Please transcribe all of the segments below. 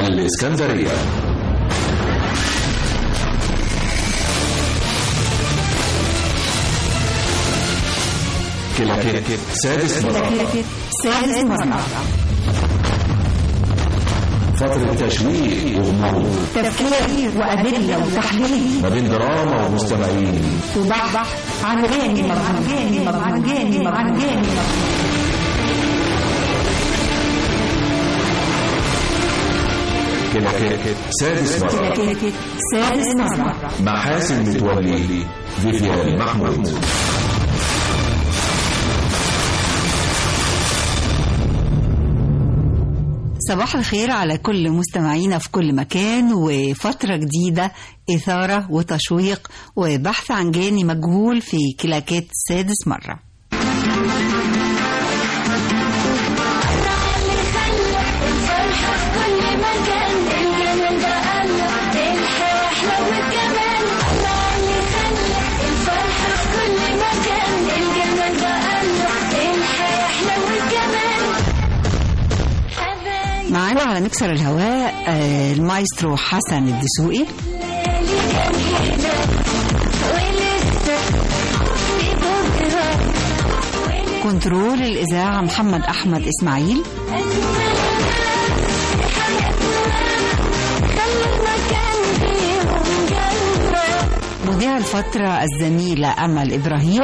الإسكندرية كلاكيت سادس مرة سادس مرة فترة تشويق وغموض تفكير وأدلة وتحليل ما بين دراما ومستمعين وبعض عن غاني عن غاني عن غاني عن غاني كلاكيت سادس مرة كلاكيت سادس مرة مع حاسم متولي فيفيان محمود صباح الخير على كل مستمعينا في كل مكان وفترة جديدة إثارة وتشويق وبحث عن جاني مجهول في كلاكيت سادس مرة الفرحة في كل مكان الجمال ده الله الحياة أحلى والجمال الله اللي خلى الفرحة في كل مكان الجمال ده الله الحياة أحلى والجمال حبايبي معانا على مكسر الهواء آه، المايسترو حسن الدسوقي اللي كان هنا ولسه في بكرة كنترول الإذاعة محمد أحمد إسماعيل خلي المكان فيهم جنة مذيع الفترة الزميلة أمل إبراهيم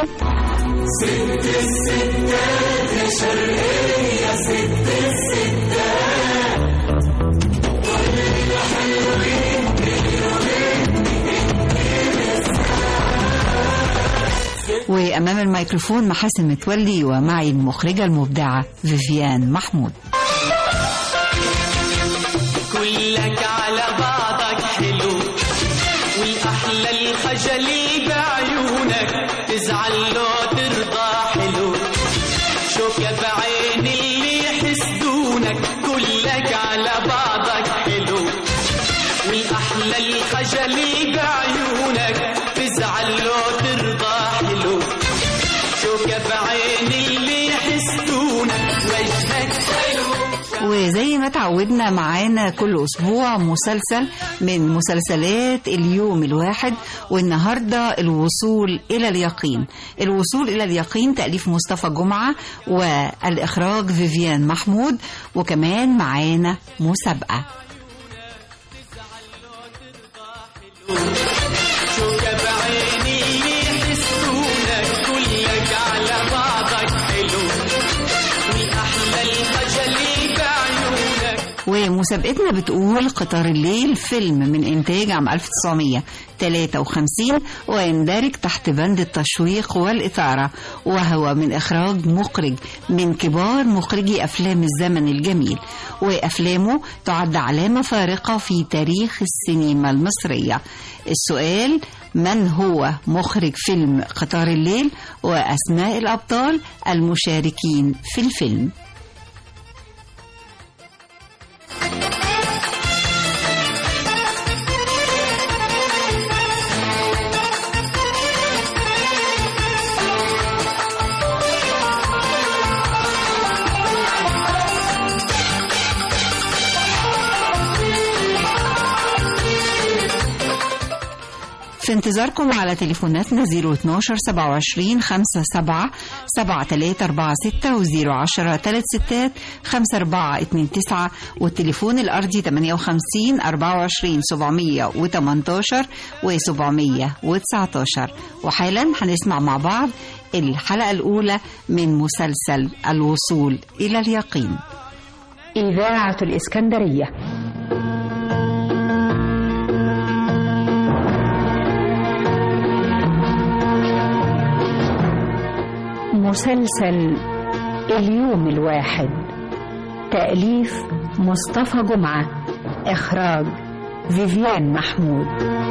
وأمام الميكروفون محاسن متولي ومعي المخرجة المبدعة فيفيان محمود كلك على بعضك حلو والأحلى الخجلي بعيونك تزعل لو ترضى حلو شوف يا بعين اللي يحسدونك كلك على بعضك حلو والأحلى الخجلي بعيونك تزعل لو ترضى حلو شوف يا بعين اللي يحسدونك وجهك حلو وزي ما تعودنا معانا كل أسبوع مسلسل من مسلسلات اليوم الواحد والنهاردة الوصول إلى اليقين الوصول إلى اليقين تأليف مصطفى جمعة والإخراج فيفيان محمود وكمان معانا مسابقة شوف يا بعيني اللي يحسونك كلك على بعضك حلو والأحلى الخجلي بعيونك ومسابقتنا بتقول قطار الليل فيلم من إنتاج عام 1953 ويندرج تحت بند التشويق والإثارة وهو من إخراج مخرج من كبار مخرجي أفلام الزمن الجميل وأفلامه تعد علامة فارقة في تاريخ السينما المصرية السؤال من هو مخرج فيلم قطار الليل وأسماء الأبطال المشاركين في الفيلم في انتظاركم على تليفوناتنا 012 27 57 7346 و 010 36 5429 والتليفون الأرضي 58 24 718 و 719 وحالا هنسمع مع بعض الحلقة الأولى من مسلسل الوصول إلى اليقين إذاعة الإسكندرية مسلسل اليوم الواحد تأليف مصطفى جمعة إخراج فيفيان محمود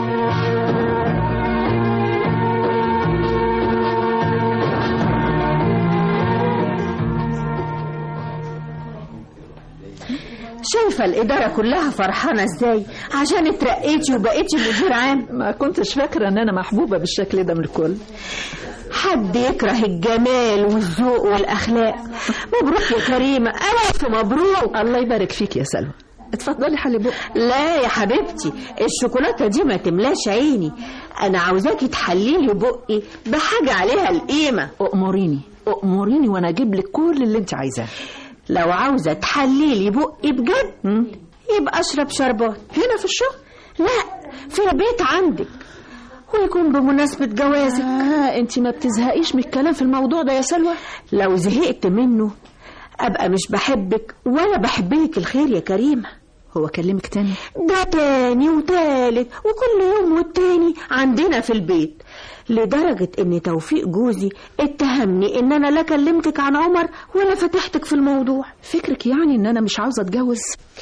شايفة الإدارة كلها فرحانة إزاي عشان اترقيتي وبقيتي مدير عام ما كنتش فاكرة ان انا محبوبة بالشكل ده من الكل حد يكره الجمال والذوق والأخلاق مبروك يا كريمة ألف مبروك الله يبارك فيك يا سلوى اتفضلي حلي بقى لا يا حبيبتي الشوكولاتة دي ما تملاش عيني أنا عاوزاكي تحليلي بقي بحاجة عليها القيمة أأمريني أأمريني وأنا أجيب لك كل اللي أنت عايزاه لو عاوزة تحليلي بقي بجد مم. يبقى أشرب شربات هنا في الشغل لا في البيت عندك ويكون بمناسبة جوازك آه أنت ما بتزهقيش من الكلام في الموضوع ده يا سلوى لو زهقت منه أبقى مش بحبك ولا بحبلك الخير يا كريمة هو كلمك تاني ده تاني وتالت وكل يوم والتاني عندنا في البيت لدرجة ان توفيق جوزي اتهمني ان انا لا كلمتك عن عمر ولا فتحتك في الموضوع فكرك يعني إن أنا مش عاوزة أتجوز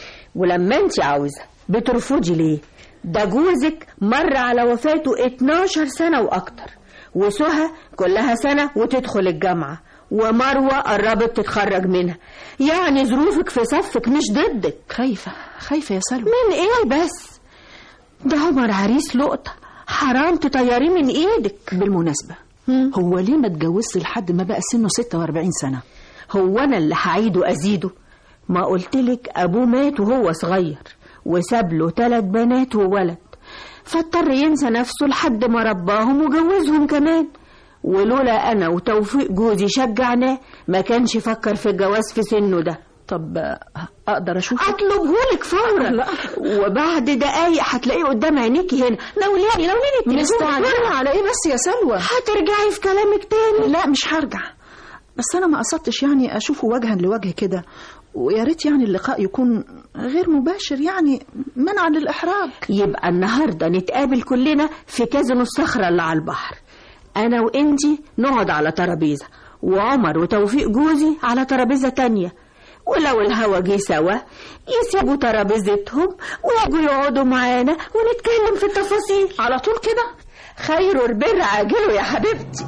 ولما انت عاوزة بترفضي ليه ده جوزك مر على وفاته 12 سنة واكتر وسهى كلها سنة وتدخل الجامعة ومروة قربت تتخرج منها يعني ظروفك في صفك مش ضدك خايفة خايفة يا سلوى من ايه بس ده عمر عريس لقطة حرام تطيريه من ايدك بالمناسبة هو ليه ما اتجوزش لحد ما بقى سنه 46 سنة هو انا اللي هعيده ازيده ما قلتلك ابوه مات وهو صغير وساب له ثلاث بنات وولد فاضطر ينسى نفسه لحد ما رباهم وجوزهم كمان ولولا انا وتوفيق جوزي شجعناه ما كانش يفكر في الجواز في سنه ده طب آه، أقدر أشوفه اطلبهولك فورا لا. وبعد دقايق هتلاقيه قدام عينيكي هنا ناوليني ناوليني التليفون مستعجلة على إيه بس يا سلوى هترجعي في كلامك تاني لا مش هرجع بس أنا ما قصدتش يعني أشوفه وجها لوجه كده ويا ريت يعني اللقاء يكون غير مباشر يعني منعا للإحراج يبقى النهارده نتقابل كلنا في كازينو الصخرة اللي على البحر انا وانتي نقعد على ترابيزه وعمر وتوفيق جوزي على ترابيزه تانية ولو الهوا جه سوا يسيبوا ترابيزتهم ويجوا يقعدوا معانا ونتكلم في التفاصيل على طول كده خير البر عاجله يا حبيبتي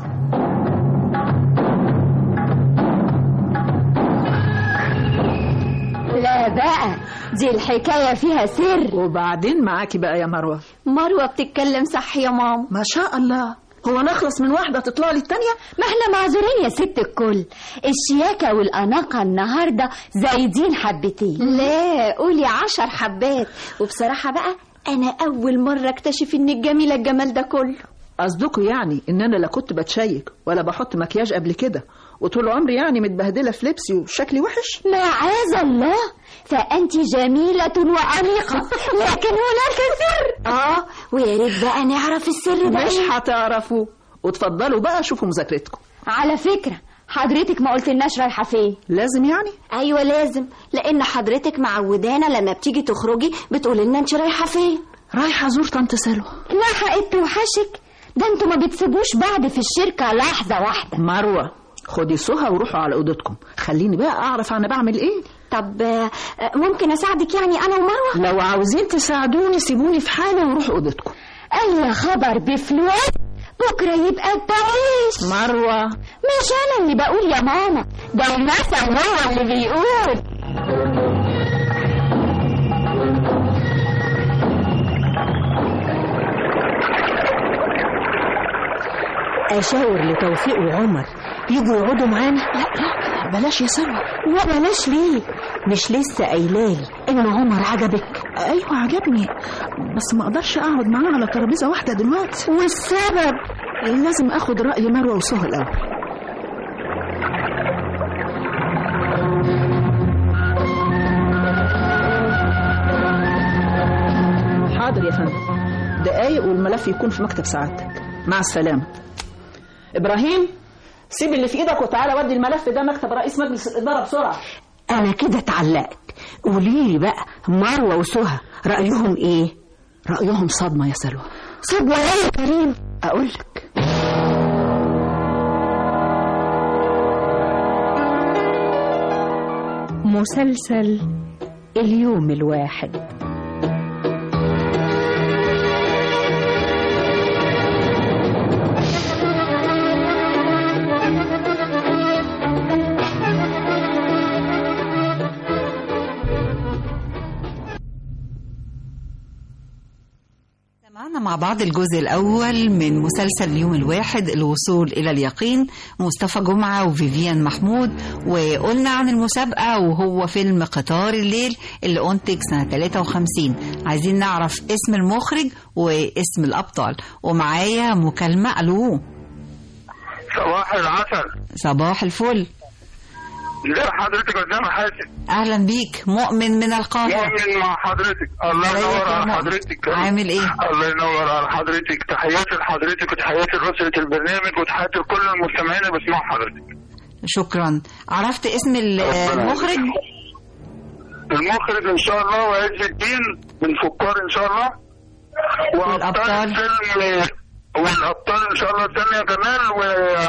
لا بقى دي الحكاية فيها سر وبعدين معاكي بقى يا مروة مروة بتتكلم صح يا ماما ما شاء الله هو نخلص من واحدة تطلع لي التانية ما احنا معذورين يا ست الكل الشياكة والأناقة النهاردة زايدين حبتين لا قولي عشر حبات وبصراحة بقى أنا أول مرة أكتشف إنك جميلة الجمال ده كله قصدكم يعني ان انا لا كنت بتشيك ولا بحط مكياج قبل كده وطول عمري يعني متبهدله في لبسي وشكلي وحش معاذ الله فأنت جميلة وعميقة لكن هناك سر آه ويا ريت بقى نعرف السر ده مش إيه؟ هتعرفوا وتفضلوا بقى شوفوا مذاكرتكم على فكرة حضرتك ما قلتلناش رايحة فين لازم يعني ايوه لازم لان حضرتك معودانا لما بتيجي تخرجي بتقولي لنا انت رايحه فين رايحه ازور طنط سلوى لحقت توحشك ده انتوا ما بتسيبوش بعض في الشركه لحظه واحده مروه خدي سهى وروحوا على اوضتكم خليني بقى اعرف انا بعمل ايه طب آه، آه، ممكن اساعدك يعني انا ومروه لو عاوزين تساعدوني سيبوني في حالي وروحوا اوضتكم اي خبر بفلوس بكره يبقى بتعيش مروه مش انا اللي بقول يا ماما ده المثل هو اللي بيقول اشاور لتوفيق وعمر يجوا يقعدوا معانا بلاش يا سلوى وبلاش ليه مش لسه قايلالي ان عمر عجبك ايوه عجبني بس ما اقدرش اقعد معاه على ترابيزه واحده دلوقتي والسبب لازم اخد راي مروه وسهى الاول حاضر يا فندم دقايق والملف يكون في مكتب سعادتك مع السلامه ابراهيم سيب اللي في ايدك وتعالى ودي الملف ده مكتب رئيس مجلس الاداره بسرعه انا كده اتعلقت قوليلي بقى مروه وسهى رايهم ايه رايهم صدمه يا سلوى صدمه ايه يا كريم اقول لك مسلسل اليوم الواحد معنا مع بعض الجزء الأول من مسلسل اليوم الواحد الوصول إلى اليقين مصطفى جمعة وفيفيان محمود وقلنا عن المسابقة وهو فيلم قطار الليل اللي أنتج سنة 53 عايزين نعرف اسم المخرج واسم الأبطال ومعايا مكالمة ألو صباح العسل صباح الفل ازي حضرتك قدام حاسب أهلا بيك مؤمن من القاهرة مؤمن مع حضرتك الله ازيك ينور يا على مؤمن؟ حضرتك عامل إيه؟ الله ينور على حضرتك تحياتي لحضرتك وتحياتي لأسرة البرنامج وتحياتي لكل المستمعين اللي بيسمعوا حضرتك شكرا عرفت اسم ال- المخرج المخرج ان شاء الله وعز الدين من فكار ان شاء الله وابطال والأبطال؟ الفيلم والابطال ان شاء الله سامية جمال و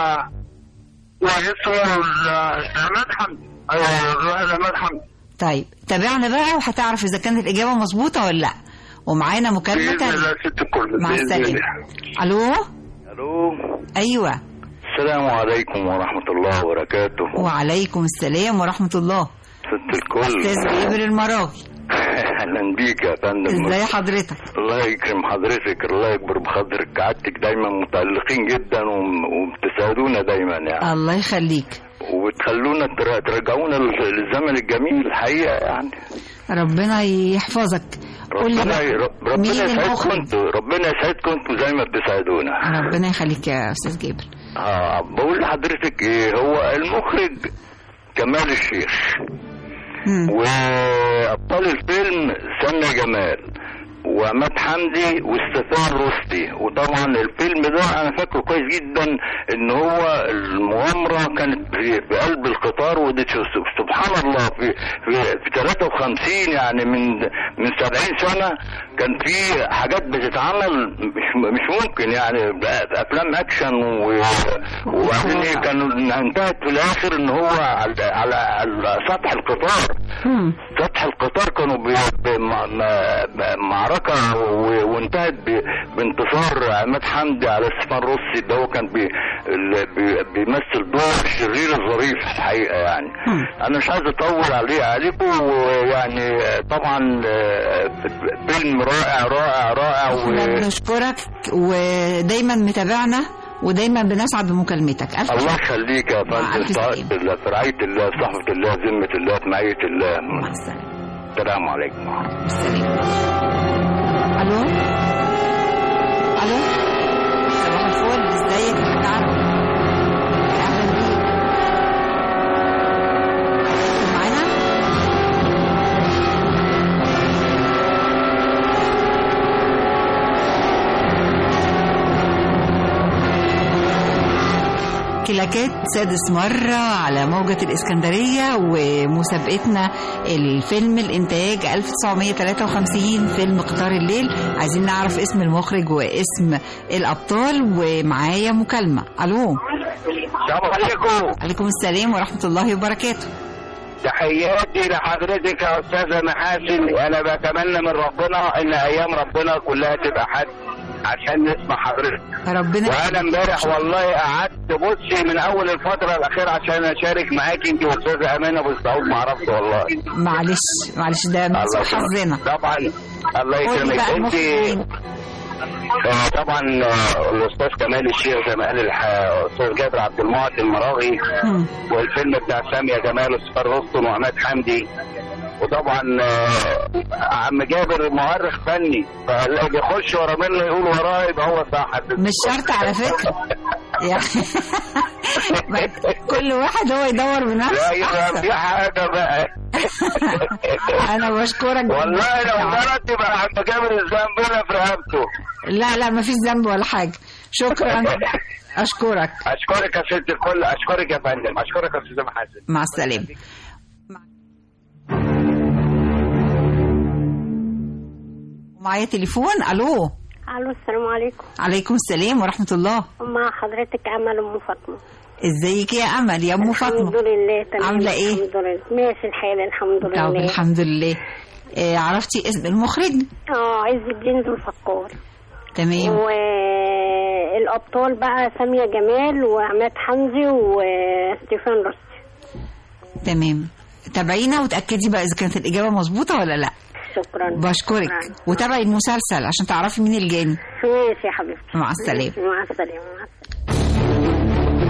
واسمه عماد حمدي ايوه الراحل عماد حمدي طيب تابعنا بقى وهتعرف إذا كانت الإجابة مظبوطة ولا لأ ومعانا مكالمة باذن تانية الله ست الكل مع بإذن السلامة الله. ألو الو أيوة السلام عليكم ورحمة الله وبركاته وعليكم السلام ورحمة الله ست الكل أستاذ جابر المراغي اهلا بيك يا فندم إزاي حضرتك الله يكرم حضرتك الله يكبر بخاطرك قعدتك دايما متألقين جدا وم- وبتساعدونا دايما يعني الله يخليك وبتخلونا تر- ترجعونا لل- للزمن الجميل الحقيقة يعني ربنا يحفظك قول لي ربنا بقى ي- ربنا مين يسعدكم المخرج انتوا ربنا يسعدكم انتوا زي ما بتساعدونا ربنا يخليك يا أستاذ جابر اه بقول لحضرتك ايه هو المخرج كمال الشيخ مم. وابطال الفيلم سنة جمال وعماد حمدي واستفان رشدي وطبعا الفيلم ده انا فاكره كويس جدا ان هو المغامره كانت في في قلب القطار ودي ش- سبحان الله في في في 53 يعني من من 70 سنه كان في حاجات بتتعمل مش مش ممكن يعني افلام اكشن و- وبعدين ايه كانوا انتهت في الاخر ان هو على على, على سطح القطار مم. سطح القطار كانوا بي بم- م- معركة و- وانتهت ب- بانتصار عماد حمدي على ستيفان روسي ده هو كان بي ال- بي بيمثل دور الشرير الظريف الحقيقة يعني أنا مش عايز أطول عليه عليكم ويعني طبعا آه، فيلم رائع رائع رائع احنا و... بنشكرك ودايما متابعنا ودايما بنسعد بمكالمتك ألف الله شكر. يخليك يا مع فندم ألف في سلامة. طاعة الله في رعاية الله في صحبة الله في ذمة الله في معية الله مع السلامة السلام عليكم السلام الو الو صباح الفل ازيك يا حاج عرب اهلا بيك معانا كلاكات سادس مرة على موجة الإسكندرية ومسابقتنا الفيلم الإنتاج 1953 فيلم قطار الليل عايزين نعرف اسم المخرج واسم الأبطال ومعايا مكالمة ألو السلام عليكم عليكم السلام ورحمة الله وبركاته تحياتي لحضرتك يا استاذه محاسن انا بتمنى من ربنا ان ايام ربنا كلها تبقى حد عشان نسمع حضرتك ربنا وانا امبارح والله قعدت بصي من اول الفتره الاخيره عشان اشارك معاكي انت واستاذه امانه ابو السعود ما عرفت والله معلش معلش ده من سوء يكرمك. حظنا طبعا الله قول لي يكرمك بقى انت المخرجين آه، طبعا آه، الاستاذ كمال الشيخ زي ما قال الح- الاستاذ جابر عبد المعطي المراغي مم. والفيلم بتاع سامية جمال وسفر رستم وعماد حمدي وطبعا آه، عم جابر مؤرخ فني فاللي بيخش ورا منه يقول وراه يبقى هو صح مش شرط على فكرة يعني كل واحد هو يدور لا بنفسه يبقى أحسن. في حاجه بقى أنا بشكرك والله لو جداً. غلط يبقى عم جابر الذنب هنا في رقبته لا لا ما فيش ذنب ولا حاجة شكرا أشكرك اشكرك يا ست الكل اشكرك يا فندم اشكرك يا استاذ محاسن مع السلامة معايا تليفون ألو الو السلام عليكم عليكم السلام ورحمة الله مع حضرتك امل ام فاطمه ازيك يا أمل يا أم الحمد فاطمة لله تمام عاملة إيه؟ الحمد لله ماشي الحال الحمد طب لله الحمد لله آه، عرفتي اسم المخرج اه عز الدين ذو الفقار تمام والابطال بقى ساميه جمال وعماد حمدي وستيفان رشدي تمام تابعينا وتأكدي بقى إذا كانت الإجابة مظبوطة ولا لا شكرا بشكرك شكراً. وتابعي المسلسل عشان تعرفي مين الجاني ماشي يا حبيبتي مع السلامة. مع السلامة مع السلامة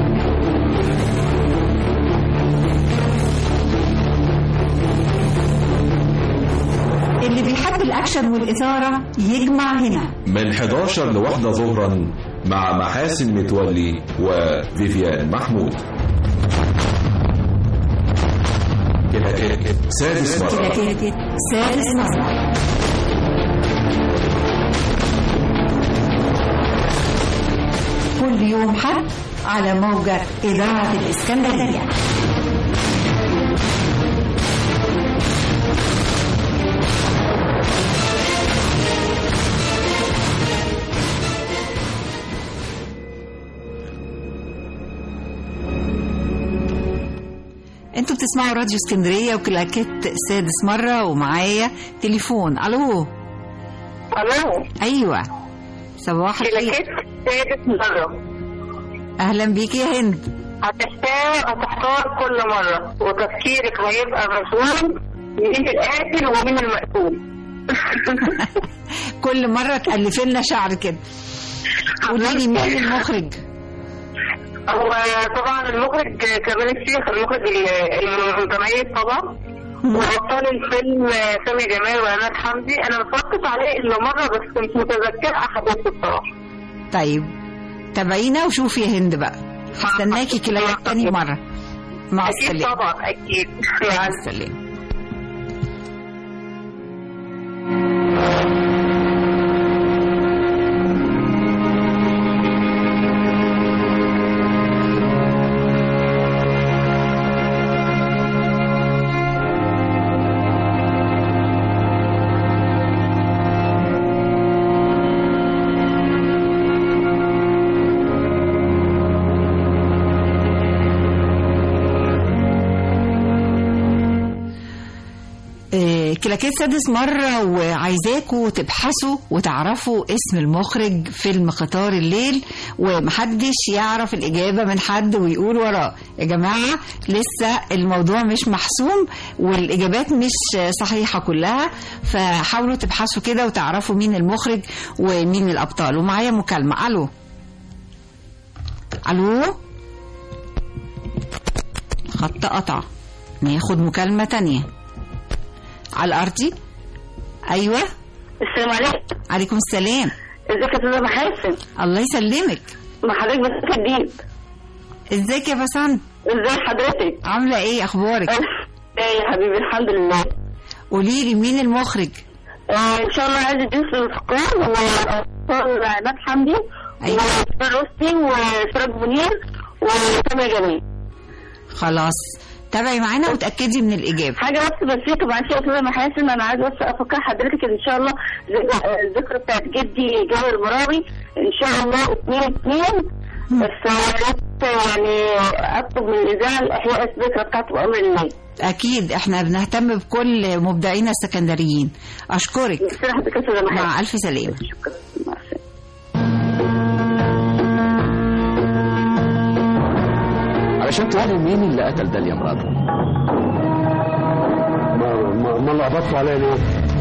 اللي بيحب الأكشن والإثارة يجمع هنا من 11 لواحدة ظهرا مع محاسن متولي وفيفيان محمود كلاكيت سادس مرة كلاكيت سادس مرة كل يوم حد على موجة إذاعة الإسكندرية انتوا بتسمعوا راديو اسكندريه وكلاكيت سادس مره ومعايا تليفون الو الو ايوه صباح الخير كلاكيت سادس مرة اهلا بيكي يا هند هتحتار هتحتار كل مرة وتفكيرك هيبقى مشغول مين القاتل ومين المقتول كل مره تالفي لنا شعر كده قولي لي مين المخرج هو طبعا المخرج كمال الشيخ المخرج ال- المتميز طبعا وابطال الفيلم سامي جمال وعماد حمدي انا ما اتفرجتش عليه الا مره بس مش متذكره احداثه الصراحه طيب تابعينا وشوفي يا هند بقى هستناكي كلاكيت تاني مره مع اكيد السلامه طبعا اكيد مع السلامه آه، كلاكيت سادس مرة وعايزاكوا تبحثوا وتعرفوا اسم المخرج فيلم قطار الليل ومحدش يعرف الإجابة من حد ويقول وراه يا جماعة لسه الموضوع مش محسوم والإجابات مش صحيحة كلها فحاولوا تبحثوا كده وتعرفوا مين المخرج ومين الأبطال ومعايا مكالمة ألو ألو خط قطع ناخد مكالمة تانية على الأرضي أيوة السلام عليكم عليكم السلام ازيك يا استاذه محاسن الله يسلمك ما حضرتك بس جديد ازيك يا بسنت ازاي حضرتك عاملة ايه أخبارك ايه يا حبيبي الحمد لله قولي لي مين المخرج آه ان شاء الله عايز ادوس الفقار وابطال عماد حمدي وفرج رستي وفرج منير وسامي جميل خلاص تابعي معانا وتأكدي من الإجابة حاجه بس بسيطه معلش يا استاذه محاسن انا عايز بس افكر حضرتك ان شاء الله ذك- آه، الذكرى بتاعت جدي جابر المراوي ان شاء الله اثنين اثنين بس يا ريت يعني اطلب من الاذاعه احياء الذكرى بتاعته بامر الله أكيد احنا بنهتم بكل مبدعينا السكندريين أشكرك مع ألف سلامة علشان تعرف مين اللي قتل داليا مراته ما ما, ما لخبطتوا عليا ليه؟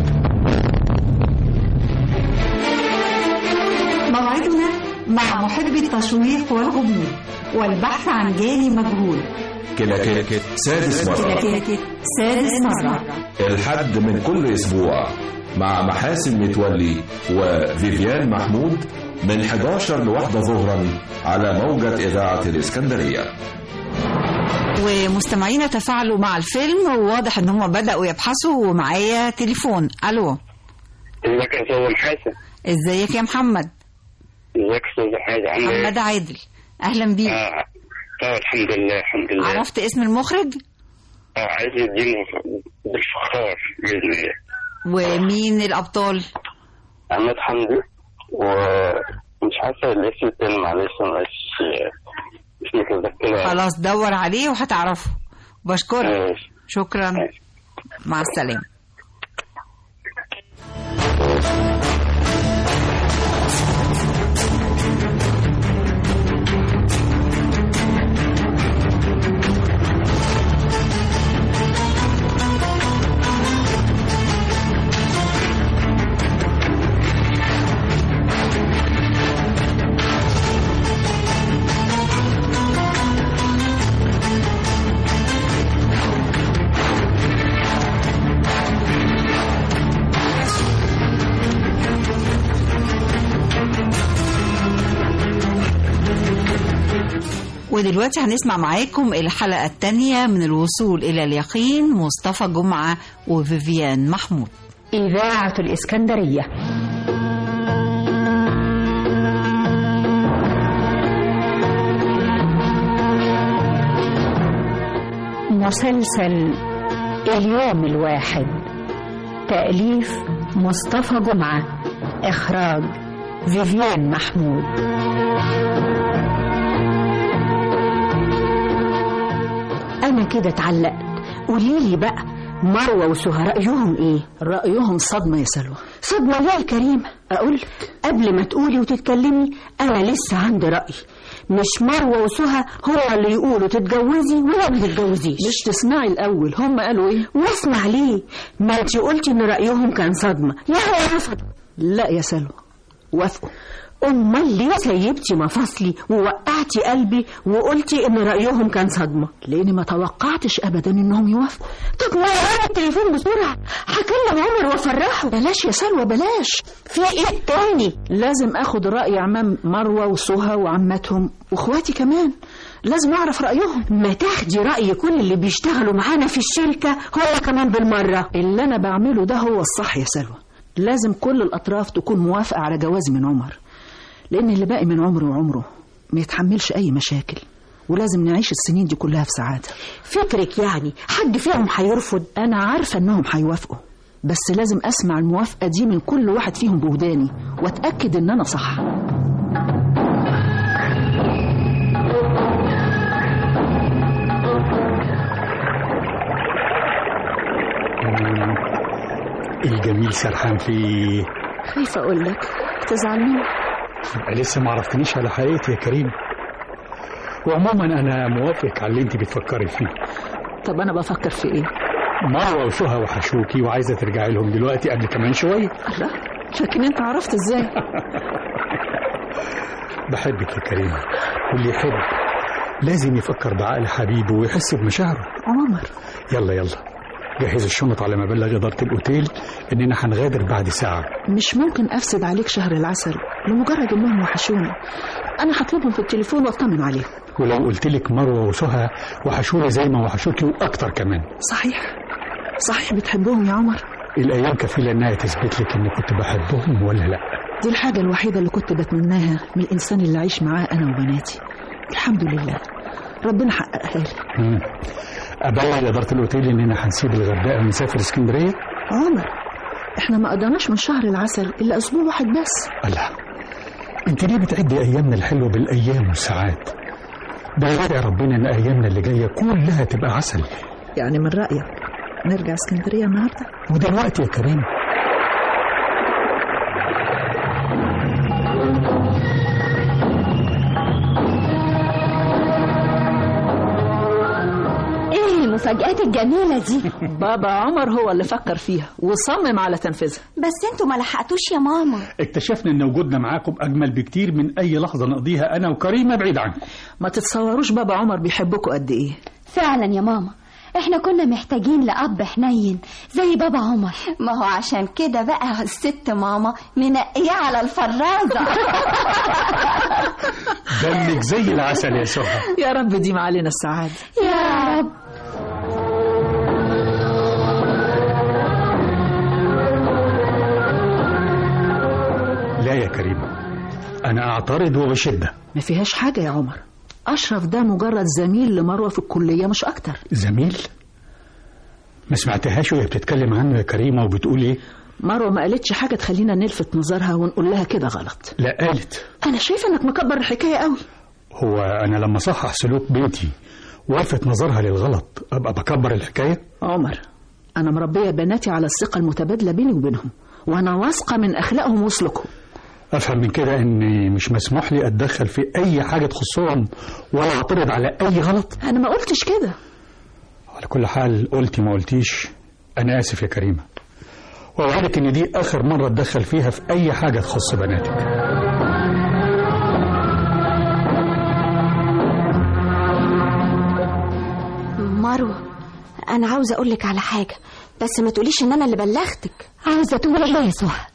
موعدنا مع محب التشويق والغموض والبحث عن جاني مجهول كلاكيت سادس مرة كلاكيت سادس مرة الحد من كل أسبوع مع محاسن متولي وفيفيان محمود من 11 لواحدة ظهرا على موجة إذاعة الإسكندرية ومستمعينا تفاعلوا مع الفيلم وواضح ان هم بدأوا يبحثوا ومعايا تليفون الو ازيك يا استاذ محاسن ازيك يا محمد ازيك يا استاذ حاجه عامل ايه؟ محمد عادل اهلا بيك اه طيب الحمد لله الحمد لله عرفت اسم المخرج اه عايز الدين بالفخار باذن الله ومين الابطال عماد حمدي ومش عارفه الاسم التاني معلش انا مش مش متذكره خلاص دور عليه وهتعرفه بشكرك ماشي. شكرا مع السلامة ودلوقتي هنسمع معاكم الحلقة الثانية من الوصول إلى اليقين مصطفى جمعة وفيفيان محمود إذاعة الإسكندرية مسلسل اليوم الواحد تأليف مصطفى جمعة إخراج فيفيان محمود أنا كده اتعلقت قوليلي بقى مروة وسهى رأيهم إيه؟ رأيهم صدمة يا سلوى صدمة ليه يا كريم؟ أقول قبل ما تقولي وتتكلمي أنا لسه عندي رأي مش مروة وسهى هو اللي يقولوا تتجوزي ولا ما تتجوزيش مش تسمعي الأول هم قالوا إيه؟ واسمع ليه؟ ما انت قلتي إن رأيهم كان صدمة يعني رفضوا لا يا سلوى وافقوا امال ليه سيبتي مفاصلي ووقعتي قلبي وقلتي ان رايهم كان صدمه لاني ما توقعتش ابدا انهم يوافقوا طب ما انا التليفون بسرعه هكلم عمر وافرحه بلاش يا سلوى بلاش في ايه تاني لازم اخد راي عمام مروه وسهى وعماتهم واخواتي كمان لازم اعرف رايهم ما تاخدي راي كل اللي بيشتغلوا معانا في الشركه هو كمان بالمره اللي انا بعمله ده هو الصح يا سلوى لازم كل الاطراف تكون موافقه على جواز من عمر لأن اللي باقي من عمره وعمره ما يتحملش أي مشاكل ولازم نعيش السنين دي كلها في سعادة فكرك يعني حد فيهم هيرفض أنا عارفة إنهم هيوافقوا بس لازم أسمع الموافقة دي من كل واحد فيهم بوداني وأتأكد إن أنا صح الجميل سرحان فيه خايفة أقول لك تزعل مني يبقى لسه ما عرفتنيش على حقيقتي يا كريم وعموما انا موافق على اللي انت بتفكري فيه طب انا بفكر في ايه مروه وسهى وحشوكي وعايزه ترجعي لهم دلوقتي قبل كمان شويه الله لكن انت عرفت ازاي بحبك يا كريم واللي يحب لازم يفكر بعقل حبيبه ويحس بمشاعره عمر يلا يلا جهز الشنط على ما بلغ إدارة الأوتيل إننا هنغادر بعد ساعة مش ممكن أفسد عليك شهر العسل لمجرد إنهم وحشوني أنا هطلبهم في التليفون وأطمن عليهم ولو قلت لك مروة وسهى وحشوني زي ما وحشوكي وأكتر كمان صحيح صحيح بتحبهم يا عمر الأيام كفيلة إنها تثبت لك إني كنت بحبهم ولا لأ دي الحاجة الوحيدة اللي كنت بتمناها من الإنسان اللي أعيش معاه أنا وبناتي الحمد لله ربنا حققها لي مم. أبلغ إدارة الأوتيل إننا هنسيب الغردقة ونسافر اسكندرية عمر إحنا ما قضيناش من شهر العسل إلا أسبوع واحد بس الله أنت ليه بتعدي أيامنا الحلوة بالأيام والساعات ده يدعي ربنا إن أيامنا اللي جاية كلها تبقى عسل يعني من رأيك نرجع اسكندرية النهاردة ودلوقتي يا كريم ايه المفاجآت الجميلة دي بابا عمر هو اللي فكر فيها وصمم على تنفيذها بس انتوا ما لحقتوش يا ماما اكتشفنا إن وجودنا معاكم أجمل بكتير من أي لحظة نقضيها أنا وكريمة بعيد عنكم ما تتصوروش بابا عمر بيحبكوا قد إيه فعلا يا ماما احنا كنا محتاجين لأب حنين زي بابا عمر ما هو عشان كده بقى الست ماما منقية على الفرازة دمك زي العسل يا سهى يا رب دي علينا السعادة يا رب لا يا كريمة أنا أعترض وبشدة ما فيهاش حاجة يا عمر أشرف ده مجرد زميل لمروة في الكلية مش أكتر زميل ما سمعتهاش وهي بتتكلم عنه يا كريمة وبتقول إيه مروة ما قالتش حاجة تخلينا نلفت نظرها ونقول لها كده غلط لا قالت أنا شايفة إنك مكبر الحكاية قوي هو أنا لما صحح سلوك بنتي والفت نظرها للغلط أبقى بكبر الحكاية عمر أنا مربية بناتي على الثقة المتبادلة بيني وبينهم وأنا واثقة من أخلاقهم وسلوكهم أفهم من كده إن مش مسموح لي أتدخل في أي حاجة تخصهم ولا أعترض على أي غلط أنا ما قلتش كده على كل حال قلتي ما قلتيش أنا آسف يا كريمة وأوعدك إن دي آخر مرة أتدخل فيها في أي حاجة تخص بناتك مروة أنا عاوزة أقولك على حاجة بس ما تقوليش إن أنا اللي بلغتك عاوزة تقولي إيه يا سهى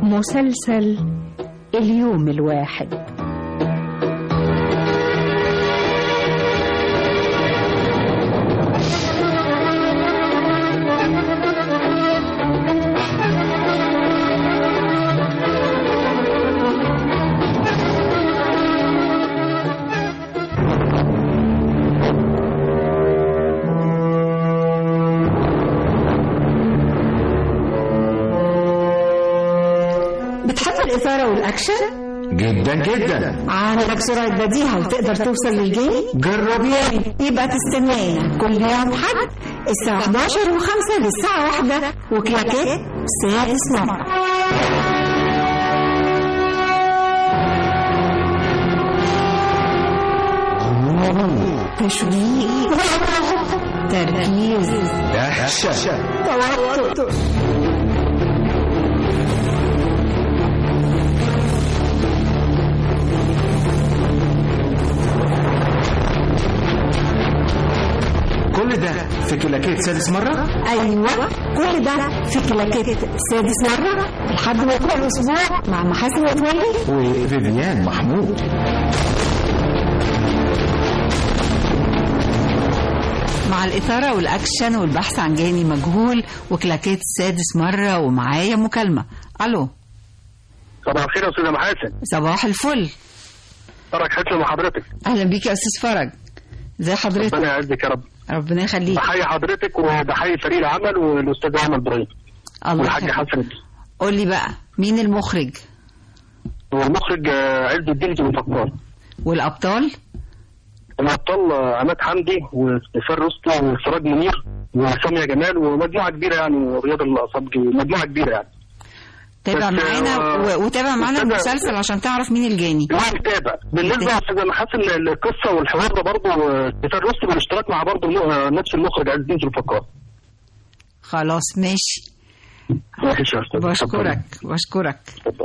مسلسل اليوم الواحد بتحب الإثارة والأكشن؟ جدا جدا عندك سرعة بديهة وتقدر توصل للجاني؟ جرب يعني يبقى تستنانا كل يوم حد الساعة 11 و5 للساعة 1 وكلاكيت سادس مرة تشويق تركيز دهشة توتر كل ده في كلاكيت سادس مرة ايوه كل ده في كلاكيت سادس مرة لحد ما يكون الاسبوع مع محاسن وتولي وفيفيان محمود مع الإثارة والأكشن والبحث عن جاني مجهول وكلاكيت سادس مرة ومعايا مكالمة ألو صباح الخير يا استاذه محاسن صباح الفل فرج حسن مع حضرتك أهلا بيك يا أستاذ فرج ازي حضرتك ربنا يعزك يا رب ربنا يخليك بحيي حضرتك وبحيي فريق العمل والاستاذ احمد ابراهيم الله والحاج يخليك حسن قول لي بقى مين المخرج والمخرج آه، عز الدين المفكر والأبطال الابطال آه، عماد حمدي وفار رستم وسراج منير وسامية جمال ومجموعه كبيره يعني ورياض الاصابجي مجموعه كبيره يعني تابع بس، معانا آه، و- وتابع معانا أستاذة- المسلسل عشان تعرف مين الجاني لا متابع بالنسبه يا استاذ محاسن القصه والحوار ده برضه فار رستم بالاشتراك مع برضه الم- آه، نفس المخرج عز الدين الفكار خلاص ماشي ماشي يا استاذ بشكرك بشكرك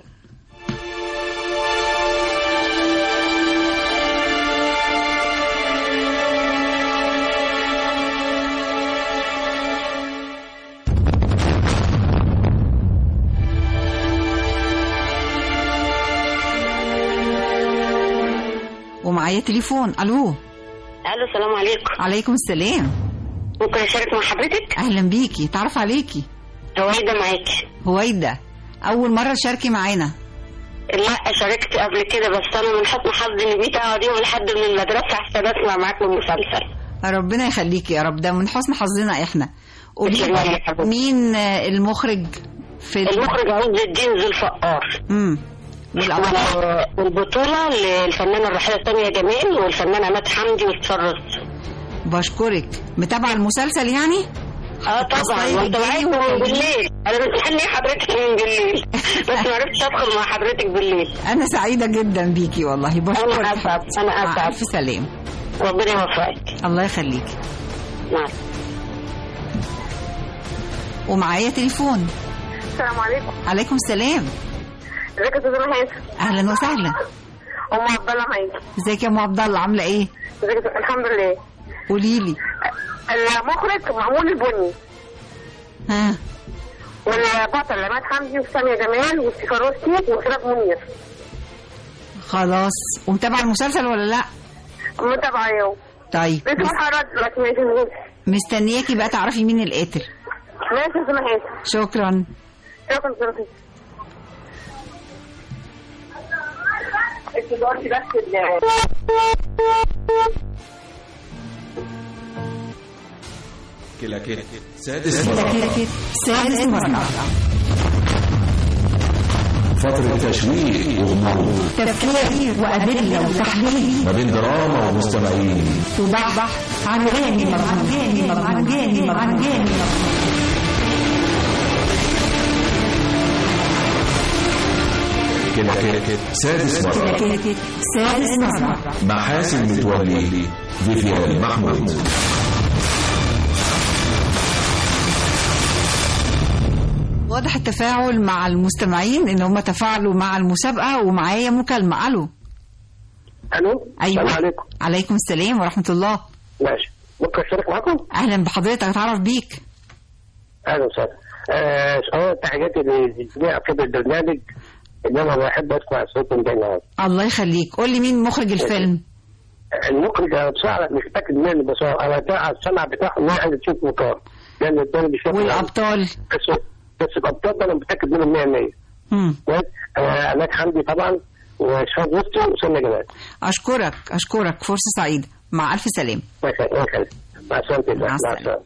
ومعايا تليفون الو الو السلام عليكم عليكم السلام ممكن اشارك مع حضرتك اهلا بيكي تعرف عليكي هويدا معاكي هويدا اول مره تشاركي معانا لا شاركت قبل كده بس انا من حسن حظي اني جيت اقعد يوم لحد من المدرسه عشان اسمع معاكم المسلسل ربنا يخليكي يا رب ده من حسن حظنا احنا قولي شكراً يا حبيبتي. مين آه، المخرج في ال- المخرج عز الدين ذو الفقار امم والأبطال والبطولة للفنانة الراحلة سامية جمال والفنان عماد حمدي والفرس بشكرك متابعه المسلسل يعني اه طبعا طيب، وانت جاي معاكم من وجاي. بالليل انا مستني حضرتك من بالليل بس ما عرفتش ادخل مع حضرتك بالليل انا سعيده جدا بيكي والله بشكرك انا اسعد انا مع اسعد الف سلام ربنا يوفقك الله يخليكي نعم ومعايا تليفون السلام عليكم عليكم السلام ازيك يا استاذ محاسن اهلا وسهلا ام عبد الله معاكي ازيك يا ام عبد الله عامله ايه ازيك يا أستاذ- الحمد لله قولي لي المخرج معمول البني ها والبطل عماد حمدي وسامية جمال وسيفاروسي وسراج منير خلاص ومتابعه المسلسل ولا لا متابعة يوم طيب لسه مس- محرج دلوقتي ما يفهمنيش مستنياكي بقى تعرفي مين القاتل ماشي يا استاذ محاسن شكرا شكرا استاذ محاسن انت دورتي بس ال- كلاكيت سادس مرة كلاكيت سادس مرة فترة تشويق وغموض تفكير وأدلة وتحليل ما بين دراما ومستمعين وبحث عن جاني عن جاني عن جاني عن جاني كلاكيت سادس مرة كلاكيت سادس مرة مع حاسم متولي فيفيان محمود واضح التفاعل مع المستمعين ان هم تفاعلوا مع المسابقه ومعايا مكالمه الو الو ايوه السلام عليكم عليكم السلام ورحمه الله ماشي ممكن اشارك معاكم؟ اهلا بحضرتك اتعرف بيك اهلا وسهلا آه سواء تحياتي لجميع في البرنامج ان انا بحب اسمع صوتهم دايما الله يخليك قول لي مين مخرج الفيلم المخرج انا بصراحه مش متاكد منه بس هو انا بتاع السمع بتاعهم واحد تشوف مكار لان الثاني مش فاكر والابطال بس بس الابطال ده انا متاكد منهم 100% مم. كويس آه، عماد حمدي طبعا وشهاب وسطي وسنة جمال اشكرك اشكرك فرصه سعيده مع الف سلامه الله يخليك الله يخليك. مع السلامه مع السلامه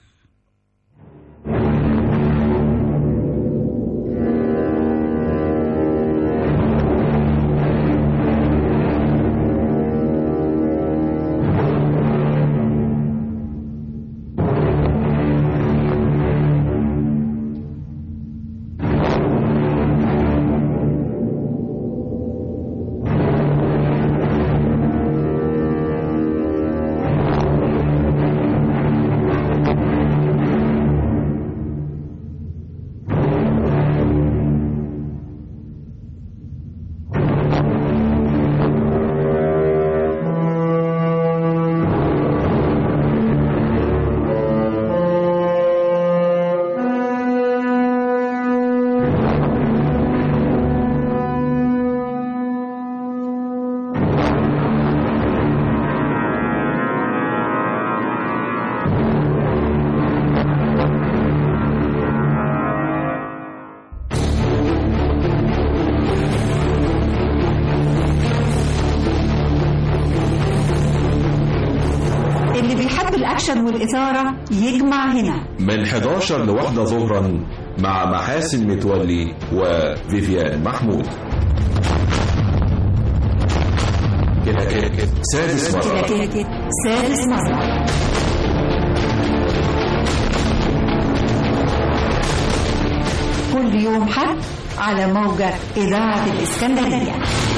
اللي بيحب الأكشن والإثارة يجمع هنا من 11 لواحدة ظهرا مع محاسن متولي وفيفيان محمود كلاكيت سادس مرة كلاكيت سادس مرة كل يوم حد على موجة إذاعة الإسكندرية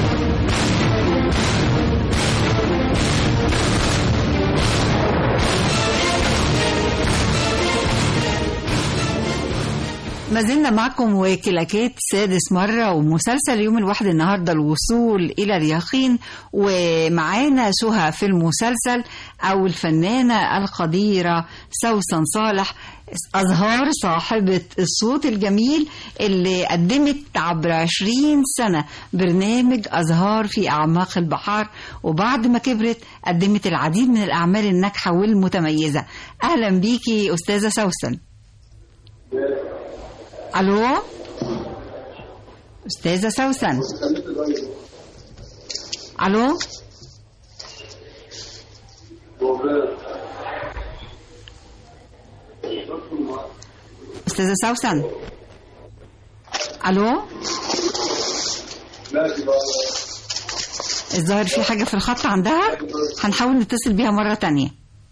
ما زلنا معكم وكلاكيت سادس مرة ومسلسل يوم الواحد النهاردة الوصول إلى اليقين ومعانا سهى في المسلسل أو الفنانة القديرة سوسن صالح أزهار صاحبة الصوت الجميل اللي قدمت عبر عشرين سنة برنامج أزهار في أعماق البحار وبعد ما كبرت قدمت العديد من الأعمال الناجحة والمتميزة أهلا بيكي أستاذة سوسن الو استاذه سوسن الو استاذه سوسن الو الظاهر في حاجه في الخط عندها هنحاول نتصل بيها مره تانية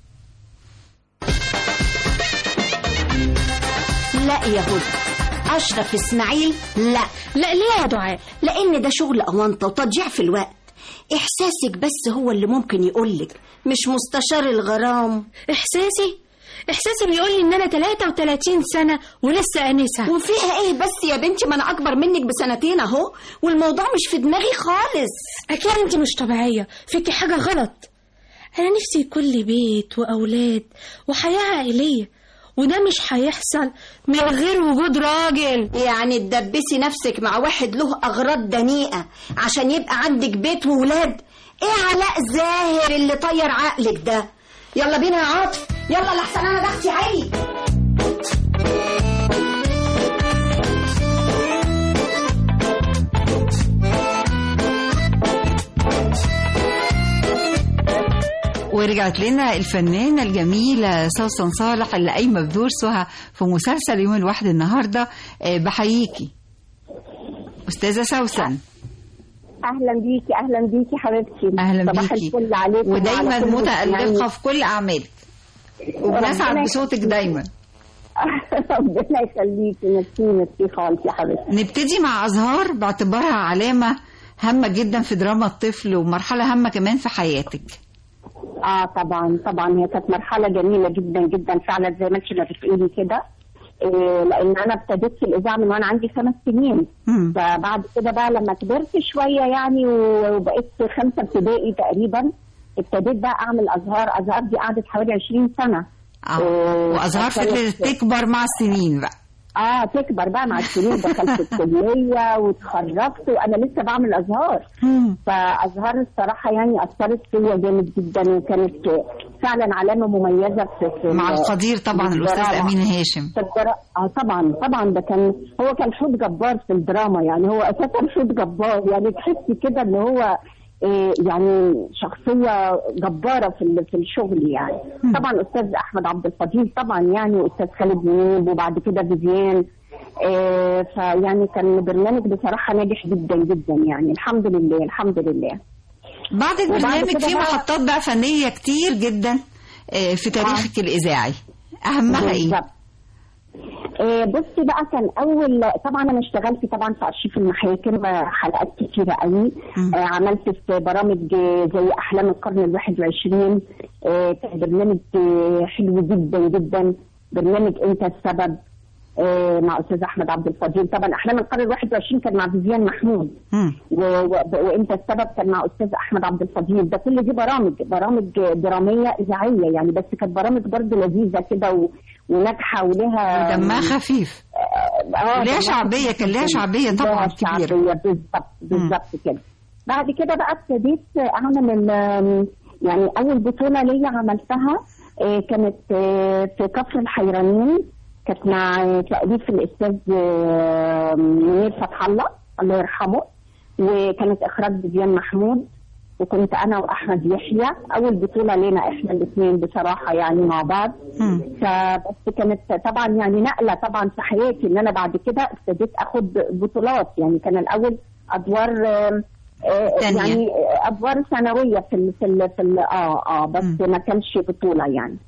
لا يا هدى اشرف اسماعيل لا لا ليه يا دعاء لان ده شغل اونطه وتضييع في الوقت احساسك بس هو اللي ممكن يقولك مش مستشار الغرام احساسي احساسي بيقول لي ان انا 33 سنه ولسه انسه وفيها ايه بس يا بنتي ما انا اكبر منك بسنتين اهو والموضوع مش في دماغي خالص اكيد انت مش طبيعيه فيكي حاجه غلط انا نفسي يكون لي بيت واولاد وحياه عائليه وده مش هيحصل من غير وجود راجل يعني تدبسي نفسك مع واحد له اغراض دنيئه عشان يبقى عندك بيت وولاد ايه علاء زاهر اللي طير عقلك ده يلا بينا يا عاطف يلا لحسن انا ضغطي عالي ورجعت لنا الفنانة الجميلة سوسن صالح اللي قايمة بدور سهى في مسلسل يوم الواحد النهاردة آه، بحييكي أستاذة سوسن اهلا بيكي اهلا بيكي حبيبتي أهلا صباح بيكي الفل عليكم ودايما وعلى كل متألقة المستمعين. في كل أعمالك وبنسعد ربنا بصوتك دايما ربنا يخليكي ميرسي ميرسي خالص يا حبيبتي نبتدي مع أزهار باعتبارها علامة هامة جدا في دراما الطفل ومرحلة هامة كمان في حياتك اه طبعا طبعا هي كانت مرحله جميله جدا جدا فعلا زي ما انت ما بتقولي كده إيه لان انا ابتديت في الاذاعه من وانا عندي خمس سنين فبعد كده بقى لما كبرت شويه يعني وبقيت في خمسه ابتدائي تقريبا ابتديت بقى اعمل ازهار ازهار دي قعدت حوالي 20 سنه آه. وأزهار فضلت تكبر مع السنين بقى اه تكبر بقى مع السنين دخلت الكليه واتخرجت وانا لسه بعمل ازهار فازهار الصراحه يعني اثرت فيا جامد جدا وكانت فعلا علامه مميزه في, في مع ال- القدير طبعا في الأستاذ الدراما. أمين هاشم في الدرا... اه طبعا طبعا ده كان هو كان حوت جبار في الدراما يعني هو اساسا حوت جبار يعني تحسي كده ان هو إيه يعني شخصيه جباره في ال- في الشغل يعني طبعا استاذ احمد عبد الفضيل طبعا يعني واستاذ خالد منيب وبعد كده فيفيان إيه فيعني كان برنامج بصراحه ناجح جدا جدا يعني الحمد لله الحمد لله بعد وبعد البرنامج كده في بقى- محطات بقى فنية كتير جدا آه، في تاريخك الإذاعي أهمها إيه؟ بالظبط. آه، بصي بقى كان اول طبعا انا اشتغلت طبعا في ارشيف المحاكم آه، حلقات كتيره قوي آه، عملت في برامج آه، زي احلام القرن الواحد وعشرين آه، كان برنامج آه، حلو جدا جدا برنامج انت السبب آه، مع استاذ احمد عبد الفضيل طبعا احلام القرن الواحد وعشرين كان مع فيفيان محمود و... و... وانت السبب كان مع استاذ احمد عبد الفضيل ده كل دي برامج برامج دراميه اذاعيه يعني بس كانت برامج برضه لذيذه كده و... وناجحه ولها ودمها خفيف اه وليها دمها شعبية، خفيف كان ليها جداً. شعبية طبعاً ليها كبيرة. شعبية بالظبط بالظبط كده بعد كده بقى ابتديت اعمل ال- يعني اول بطوله ليا عملتها آه، كانت آه، في كفر الحيرانيين كانت مع تأليف الاستاذ آه، منير فتح الله الله يرحمه وكانت اخراج فيفيان محمود وكنت انا واحمد يحيى اول بطوله لنا احنا الاثنين بصراحه يعني مع بعض فبس كانت طبعا يعني نقله طبعا في حياتي ان انا بعد كده ابتديت اخد بطولات يعني كان الاول ادوار آه، آه، تانية. يعني آه، ادوار ثانويه في ال في ال في ال اه اه بس ما كانش بطوله يعني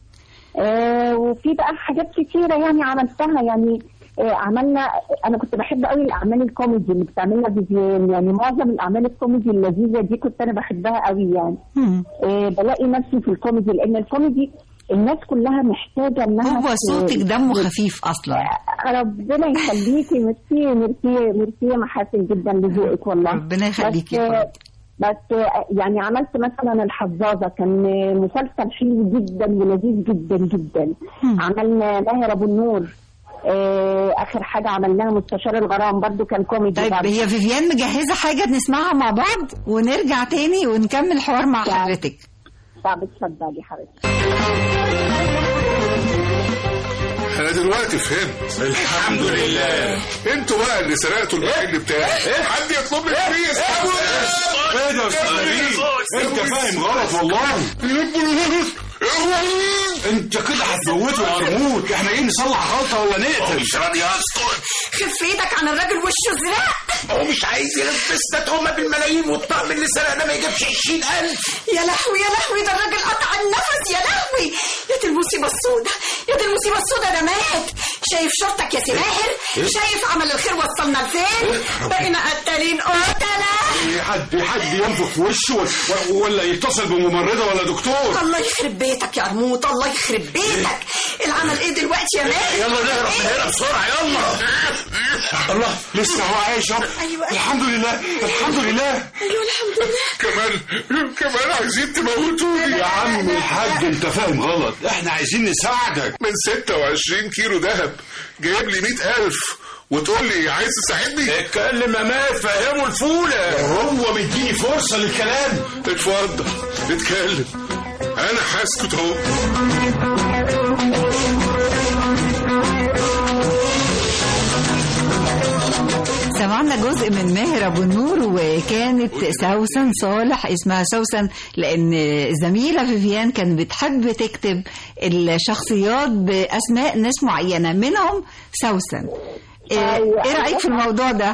آه وفي بقى حاجات كتيره يعني عملتها يعني آه عملنا انا كنت بحب قوي الاعمال الكوميدي اللي بتعملها فيفيان يعني معظم الاعمال الكوميدي اللذيذه دي كنت انا بحبها قوي يعني آه بلاقي نفسي في الكوميدي لان الكوميدي الناس كلها محتاجه انها هو ت- صوتك دمه خفيف أصلا ربنا يخليكي ميرسي ميرسي ميرسي يا محاسن جدا لذوقك والله ربنا يخليكي بس, يا فندم. بس يعني عملت مثلا الحظاظه كان مسلسل حلو جدا ولذيذ جدا جدا عملنا ماهر ابو النور آه، اخر حاجه عملناها مستشار الغرام برضو كان كوميدي طيب برضو. هي فيفيان مجهزة حاجة نسمعها مع بعض ونرجع تاني ونكمل الحوار مع حضرتك طب اتفضلي حبيبتي انا دلوقتي فهمت الحمد لله انتوا بقى اللي سرقتوا المحل بتاعي حد يطلب لي فلوس ايه ده يا استاذ نبيل انت فاهم غلط والله انت كده هتموته يا قرموط احنا ايه نصلح غلطه ولا نقتل مش راضي اسكت خف ايدك عن الراجل وشه زرق هو مش عايز يلبسنا تهمه بالملايين والطقم اللي سرقناه ما يجيبش 20000 يا لهوي يا لهوي ده الراجل قطع النفس يا لهوي يا دي المصيبه السوداء يا دي المصيبه السوداء ده مات شايف شرطك يا سماهر إيه؟ شايف عمل الخير وصلنا لفين بقينا قتالين قتله حد حد ينفخ في وشه ولا- ولا يتصل بممرضه ولا دكتور الله يخرب بيتك يا قرموط الله يخرب بيتك العمل ايه دلوقتي يا ماهر يلا نهرب من هنا بسرعه يلا الله لسه هو عايش اهو أيوة. الحمد لله الحمد لله ايوه الحمد لله كمان كمان عايزين تموتوني يا عم الحاج انت فاهم غلط احنا عايزين نساعدك من 26 كيلو ذهب جايب لي 100000 وتقول لي عايز تساعدني اتكلم يا مات فهمه الفوله هو مديني فرصه للكلام اتفضل اتكلم انا هسكت اهو سمعنا جزء من ماهر ابو النور وكانت سوسن صالح اسمها سوسن لان الزميله فيفيان كانت بتحب تكتب الشخصيات باسماء ناس معينه منهم سوسن ايه أيوة. إيه رايك في الموضوع ده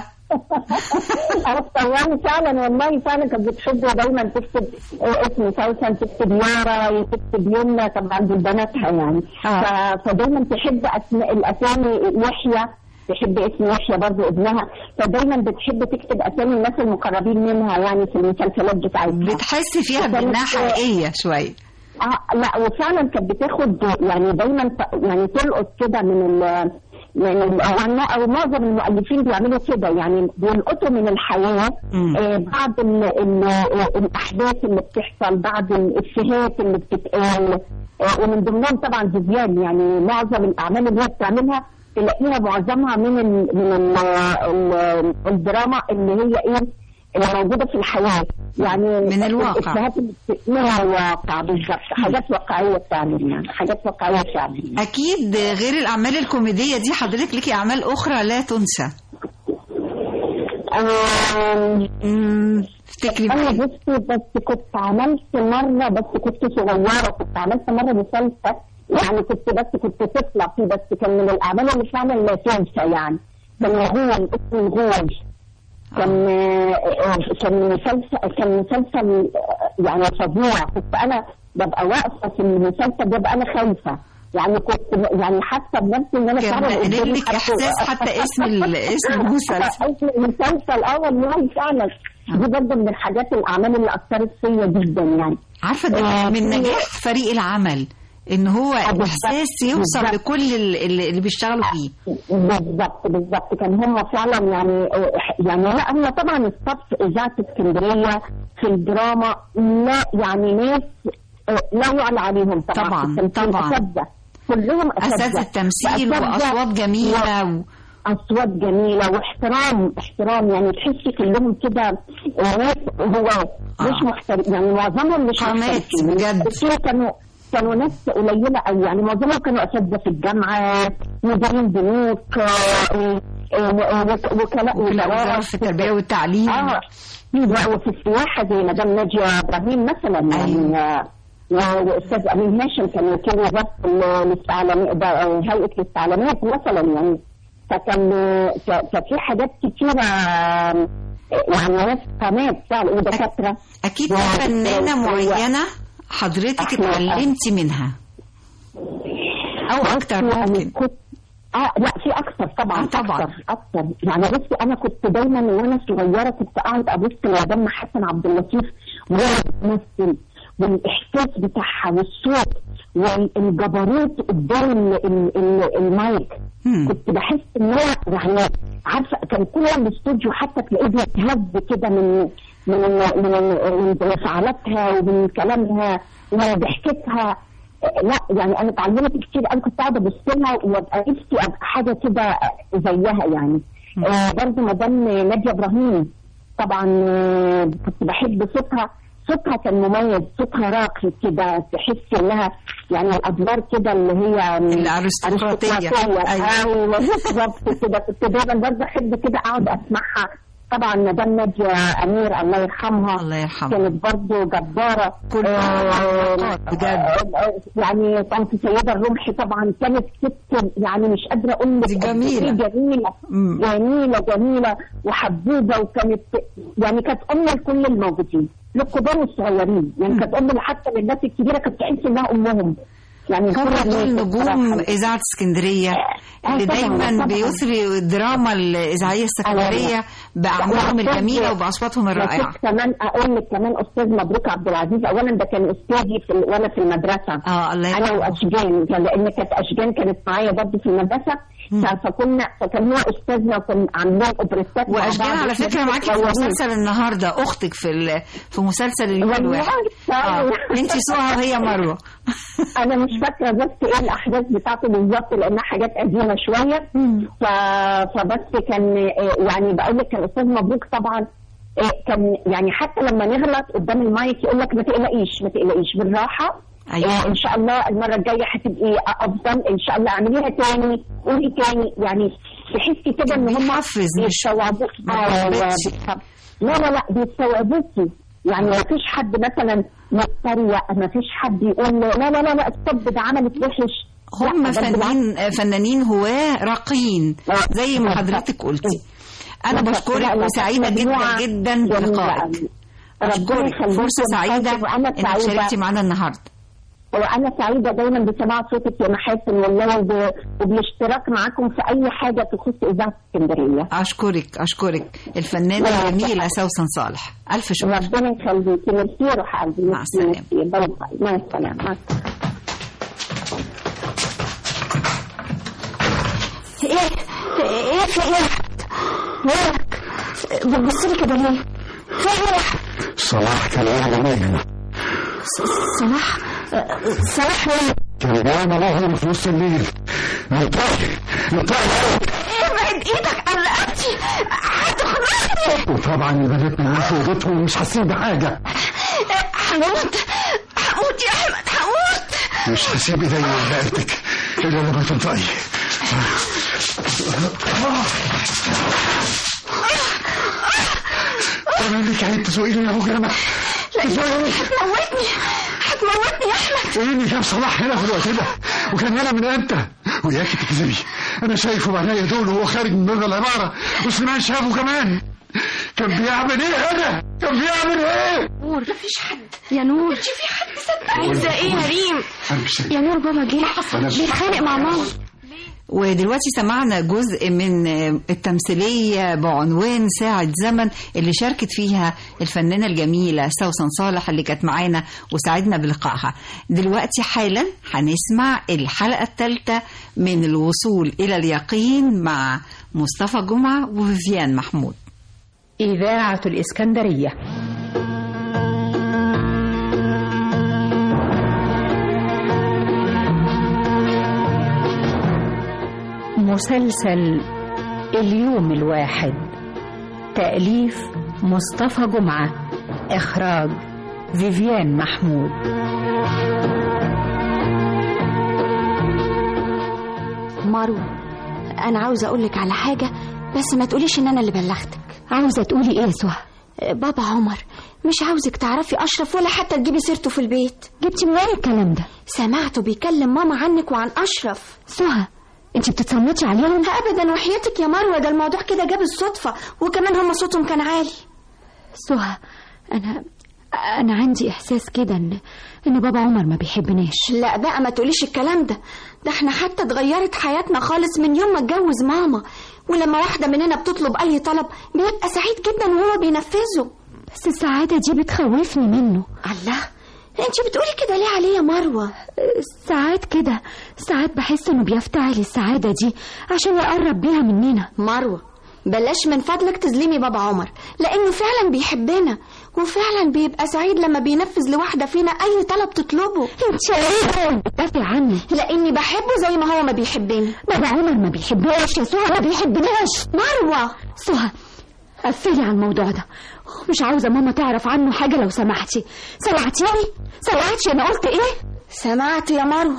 يعني فعلا والله فعلا كانت بتحب دايما تكتب اسم سوسن تكتب يارا وتكتب يمنى طبعا دول بناتها يعني ف- فدايما تحب اسماء الاسامي يحيى تحب اسم يحيى برضه ابنها فدايما بتحب تكتب اسامي الناس المقربين منها يعني في المسلسلات بتاعتها بتحس فيها وكانت- بانها حقيقيه شويه اه لا وفعلا كانت بتاخد يعني دايما ت- يعني تلقط كده من ال من او او معظم المؤلفين بيعملوا كده يعني بيلقطوا من الحياه آه، بعض ال ال الاحداث اللي بتحصل بعض الافيهات اللي بتتقال آه، ومن ضمنهم طبعا فيفيان يعني معظم الاعمال اللي هي بتعملها تلاقيها معظمها من ال من ال ال الدراما اللي هي ايه اللي موجوده في الحياه يعني من الواقع. الإفيهات اللي بت- من الواقع بالظبط حاجات واقعيه فعلا يعني حاجات واقعيه فعلا اكيد غير الاعمال الكوميديه دي حضرتك ليكي اعمال اخرى لا تنسى افتكري انا بصي بس كنت عملت مره بس كنت صغيره كنت عملت مره مسلسل يعني كنت بس كنت طفله فيه بس كان من الاعمال اللي فعلا لا تنسى يعني كان غول اسمه الغول كان آه، كان مسلسل كان مسلسل آه، يعني فظيع كنت انا ببقى واقفه في المسلسل ببقى انا خايفه يعني كنت يعني حاسه بنفسي ان انا كان فعلا قليل قدامي لك حد- إحساس حتى اسم ال- اسم المسلسل. اسم المسلسل اه والله فعلا دي برضه من الحاجات الاعمال اللي اثرت فيا جدا يعني عارفه ده آه، من في- نجاح فريق العمل ان هو احساس يوصل بالظبط. لكل ال- اللي اللي بيشتغلوا فيه بالظبط بالظبط كان هم فعلا يعني يعني لا هم طبعا الصف اذاعه اسكندريه في الدراما لا يعني ناس آه، لا يعلى عليهم طبعا طبعاً، في التمثيل، طبعاً. أساتذة. كلهم أساتذة التمثيل وأساتذة وأصوات جميلة و- اصوات جميله واحترام احترام يعني تحسي كلهم كده آه، ناس هو مش محترف يعني معظمهم مش قامات محترفين بجد. بس هو كانوا كانوا ناس قليله قوي يعني معظمهم كانوا اساتذه في الجامعه مديرين بنوك آه، آه، آه، وك- وكلاء وكلاء وزراء. وزارة في التربية والتعليم. اه في بقى وفي السياحه زي مدام ناجيه ابراهيم مثلا يعني آه، و- واستاذ امين هاشم كان وكيل وزاره ال- الاستعلامات ده، آه، هيئه الاستعلامات مثلا يعني فكان ف- ففي حاجات كتيره آه، يعني ناس قامات فعلا ودكاتره اكيد في فنانه معينه حضرتك اتعلمتي منها او اكتر يعني كنت اه لا في اكتر طبعا آه، طبعاً. اكتر اكتر يعني بصي انا كنت دايما وانا صغيره كنت اقعد ابص لمدام حسن عبد اللطيف وهي بتمثل والاحساس بتاعها والصوت والجبروت قدام ال- ال- ال- المايك كنت بحس ان هو يعني عارفه كان كل الاستوديو حتى تلاقيه بيتهز كده من من من من انفعالاتها ومن كلامها ومن ضحكتها لا يعني انا اتعلمت كتير انا كنت قاعده ابص لها وابقى نفسي ابقى حاجه كده زيها يعني آه برضه مدام ناديه ابراهيم طبعا آه كنت بحب صوتها صوتها كان مميز صوتها راقي كده تحس انها يعني الادوار كده اللي هي الأرستقراطية. ايوه بالظبط كده كنت دايما برضه احب كده اقعد اسمعها طبعا مدام ناديه امير الله يرحمها الله يرحمها كانت برضه جباره كل آه، بجد. آه، يعني طنط سيده الرمحي طبعا كانت ست يعني مش قادره اقول لك دي قد إيه جميلة. جميله جميله جميله وحبوبه وكانت يعني كانت ام لكل الموجودين للكبار والصغيرين يعني كانت ام حتى للناس الكبيره كانت تحس انها امهم يعني هم كل دول الناس نجوم بصراحة. اذاعه اسكندريه اللي طبعاً، دايما طبعاً. بيثري الدراما الاذاعيه السكندريه باعمالهم الجميله وباصواتهم الرائعه بس كمان اقول لك كمان استاذ مبروك عبد العزيز اولا ده كان استاذي في ال- وانا في المدرسه اه الله انا واشجان كان- لان كانت اشجان كانت معايا برضه في المدرسه ف- فكنا فكان هو استاذنا وكنا عاملين اوبريتات مع واشجان بعض. على إحنا فكره معاكي في صغيرين. مسلسل النهارده اختك في ال- في مسلسل اليوم والله الواحد اه انت سوها وهي مروه انا مش فاكره بس ايه الاحداث بتاعته بالظبط لانها حاجات قديمه شويه ف... فبس كان آه، يعني بقول لك كان استاذ مبروك طبعا آه، كان يعني حتى لما نغلط قدام المايك يقول لك ما تقلقيش ما تقلقيش بالراحه أيوة. آه ان شاء الله المره الجايه هتبقي افضل ان شاء الله اعمليها تاني قولي تاني يعني تحسي كده ان هم بيستوعبوك آه، لا لا لا بيستوعبوكي يعني ما فيش حد مثلا يتريق ما فيش حد يقول له لا لا لا لا الطب ده عملت وحش هم لا، ده فنانين فنانين هواه راقيين زي ما حضرتك قلتي انا بالظبط. لا، بشكرك لا، وسعيده جدا مجموعة جدا جميلة بلقائك أوي. ربنا اشكرك يخليكم فرصه سعيده وأنا انك سعيدة. شاركتي معانا النهارده وانا سعيده دايما بسماع صوتك يا محاسن والله وب- وبالاشتراك معاكم في اي حاجه تخص اذاعه اسكندريه اشكرك اشكرك الفنانه لا، الجميله سوسن صالح الف شكر ربنا يخليكي ميرسي يا روح قلبي مع ميرسي، ميرسي. باي باي. مع السلامه مع السلامه ايه ايه في ايه مالك بتبص لي كده ليه في ايه صلاح كان واحد نجم صلاح صلاح مين كان بيعمل اهرم في وسط الليل نطقي نطقي ابعد ايدك عن رقبتي هتخنقني وطبعا البنات من في اوضتهم مش حاسين بحاجه هموت هموت يا احمد هموت مش هسيب ايدي من رقبتك الا لما تنطقي انا لك عيب تسوقيني يا مجرمه لا هتموتني هتموتني يا احمد ايه اللي جاب صلاح هنا في الوقت ده وكان هنا من امتى وياك تكذبي انا شايفه بعينيا دول وهو خارج من باب العماره وسليمان شافه كمان كان بيعمل ايه هنا كان بيعمل ايه نور مفيش حد يا نور مش في حد صدق عايزه ايه يا ريم انا مش يا نور بابا جه أنا مش- بيتخانق مع ماما ودلوقتي سمعنا جزء من التمثيلية بعنوان ساعة زمن اللي شاركت فيها الفنانة الجميلة سوسن صالح اللي كانت معانا وساعدنا بلقائها دلوقتي حالا هنسمع الحلقة الثالثة من الوصول إلى اليقين مع مصطفى جمعة وفيفيان محمود إذاعة الإسكندرية مسلسل اليوم الواحد تأليف مصطفى جمعة إخراج فيفيان محمود مروة أنا عاوزة أقولك على حاجة بس ما تقوليش إن أنا اللي بلغتك عاوزة تقولي إيه يا سهى بابا عمر مش عاوزك تعرفي أشرف ولا حتى تجيبي سيرته في البيت جبتي منين الكلام ده سمعته بيكلم ماما عنك وعن أشرف سهى انت بتتصنتي عليهم أبدا وحياتك يا مروة ده الموضوع كده جاب الصدفة وكمان هما صوتهم كان عالي سهى أنا أنا عندي إحساس كده إن إن بابا عمر ما بيحبناش لا بقى ما تقوليش الكلام ده ده احنا حتى اتغيرت حياتنا خالص من يوم ما اتجوز ماما ولما واحدة مننا بتطلب أي طلب بيبقى سعيد جدا وهو بينفذه بس السعادة دي بتخوفني منه الله انت بتقولي كده ليه عليه يا مروة ساعات كده ساعات بحس إنه بيفتعل السعادة دي عشان يقرب بيها مننا مروة بلاش من فضلك تظلمي بابا عمر لأنه فعلا بيحبنا وفعلا بيبقى سعيد لما بينفذ لواحدة فينا أي طلب تطلبه انت ايه بتدافعي عني لأني بحبه زي ما هو ما بيحبني بابا عمر ما بيحبناش يا سهى ما بيحبناش مروة سهى قفلي على الموضوع ده مش عاوزة ماما تعرف عنه حاجة لو سمحتي سمعتيني سمعتي أنا قلت إيه سمعت يا مروة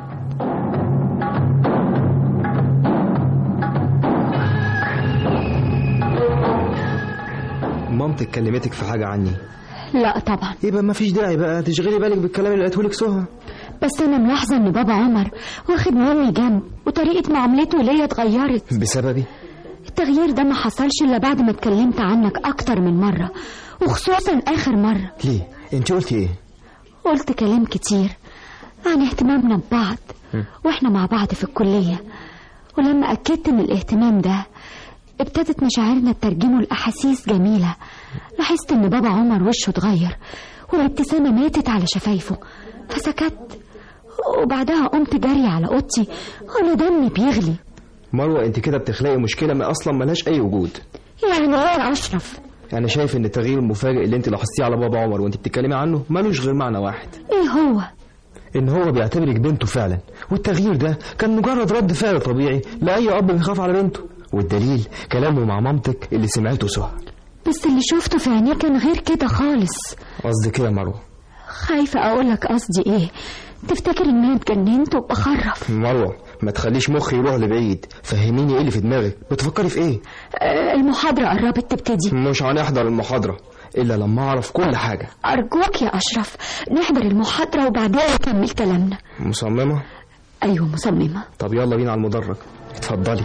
مامتك كلمتك في حاجة عني لا طبعا يبقى ما فيش داعي بقى تشغلي بالك بالكلام اللي قالته لك سهى بس أنا ملاحظة إن بابا عمر واخد مني جنب وطريقة معاملته ليا اتغيرت بسببي التغيير ده ما حصلش إلا بعد ما اتكلمت عنك أكتر من مرة وخصوصا آخر مرة ليه انت قلتي ايه قلت كلام كتير عن اهتمامنا ببعض واحنا مع بعض في الكلية ولما أكدت إن الاهتمام ده ابتدت مشاعرنا تترجمه لأحاسيس جميلة لاحظت إن بابا عمر وشه اتغير والابتسامة ماتت على شفايفه فسكت وبعدها قمت جري على أوضتي وأنا دمي بيغلي مروة انت كده بتخلقي مشكلة ما اصلا ملهاش اي وجود يعني ايه يا أشرف انا شايف ان التغيير المفاجئ اللي انت لاحظتيه على بابا عمر وانت بتتكلمي عنه ملوش غير معنى واحد ايه هو ان هو بيعتبرك بنته فعلا والتغيير ده كان مجرد رد فعل طبيعي لاي اب بيخاف على بنته والدليل كلامه مع مامتك اللي سمعته سهى بس اللي شفته في عينيه كان غير كده خالص قصدك ايه يا مروة خايفة أقولك قصدي إيه تفتكر إن أنا اتجننت وبخرف مروة ما تخليش مخي يروح لبعيد فهميني ايه اللي في دماغك بتفكري في ايه آه، المحاضرة قربت تبتدي مش هنحضر المحاضرة الا لما اعرف كل حاجة أرجوك يا أشرف نحضر المحاضرة وبعدين نكمل كلامنا مصممة أيوة مصممة طب يلا بينا على المدرج اتفضلي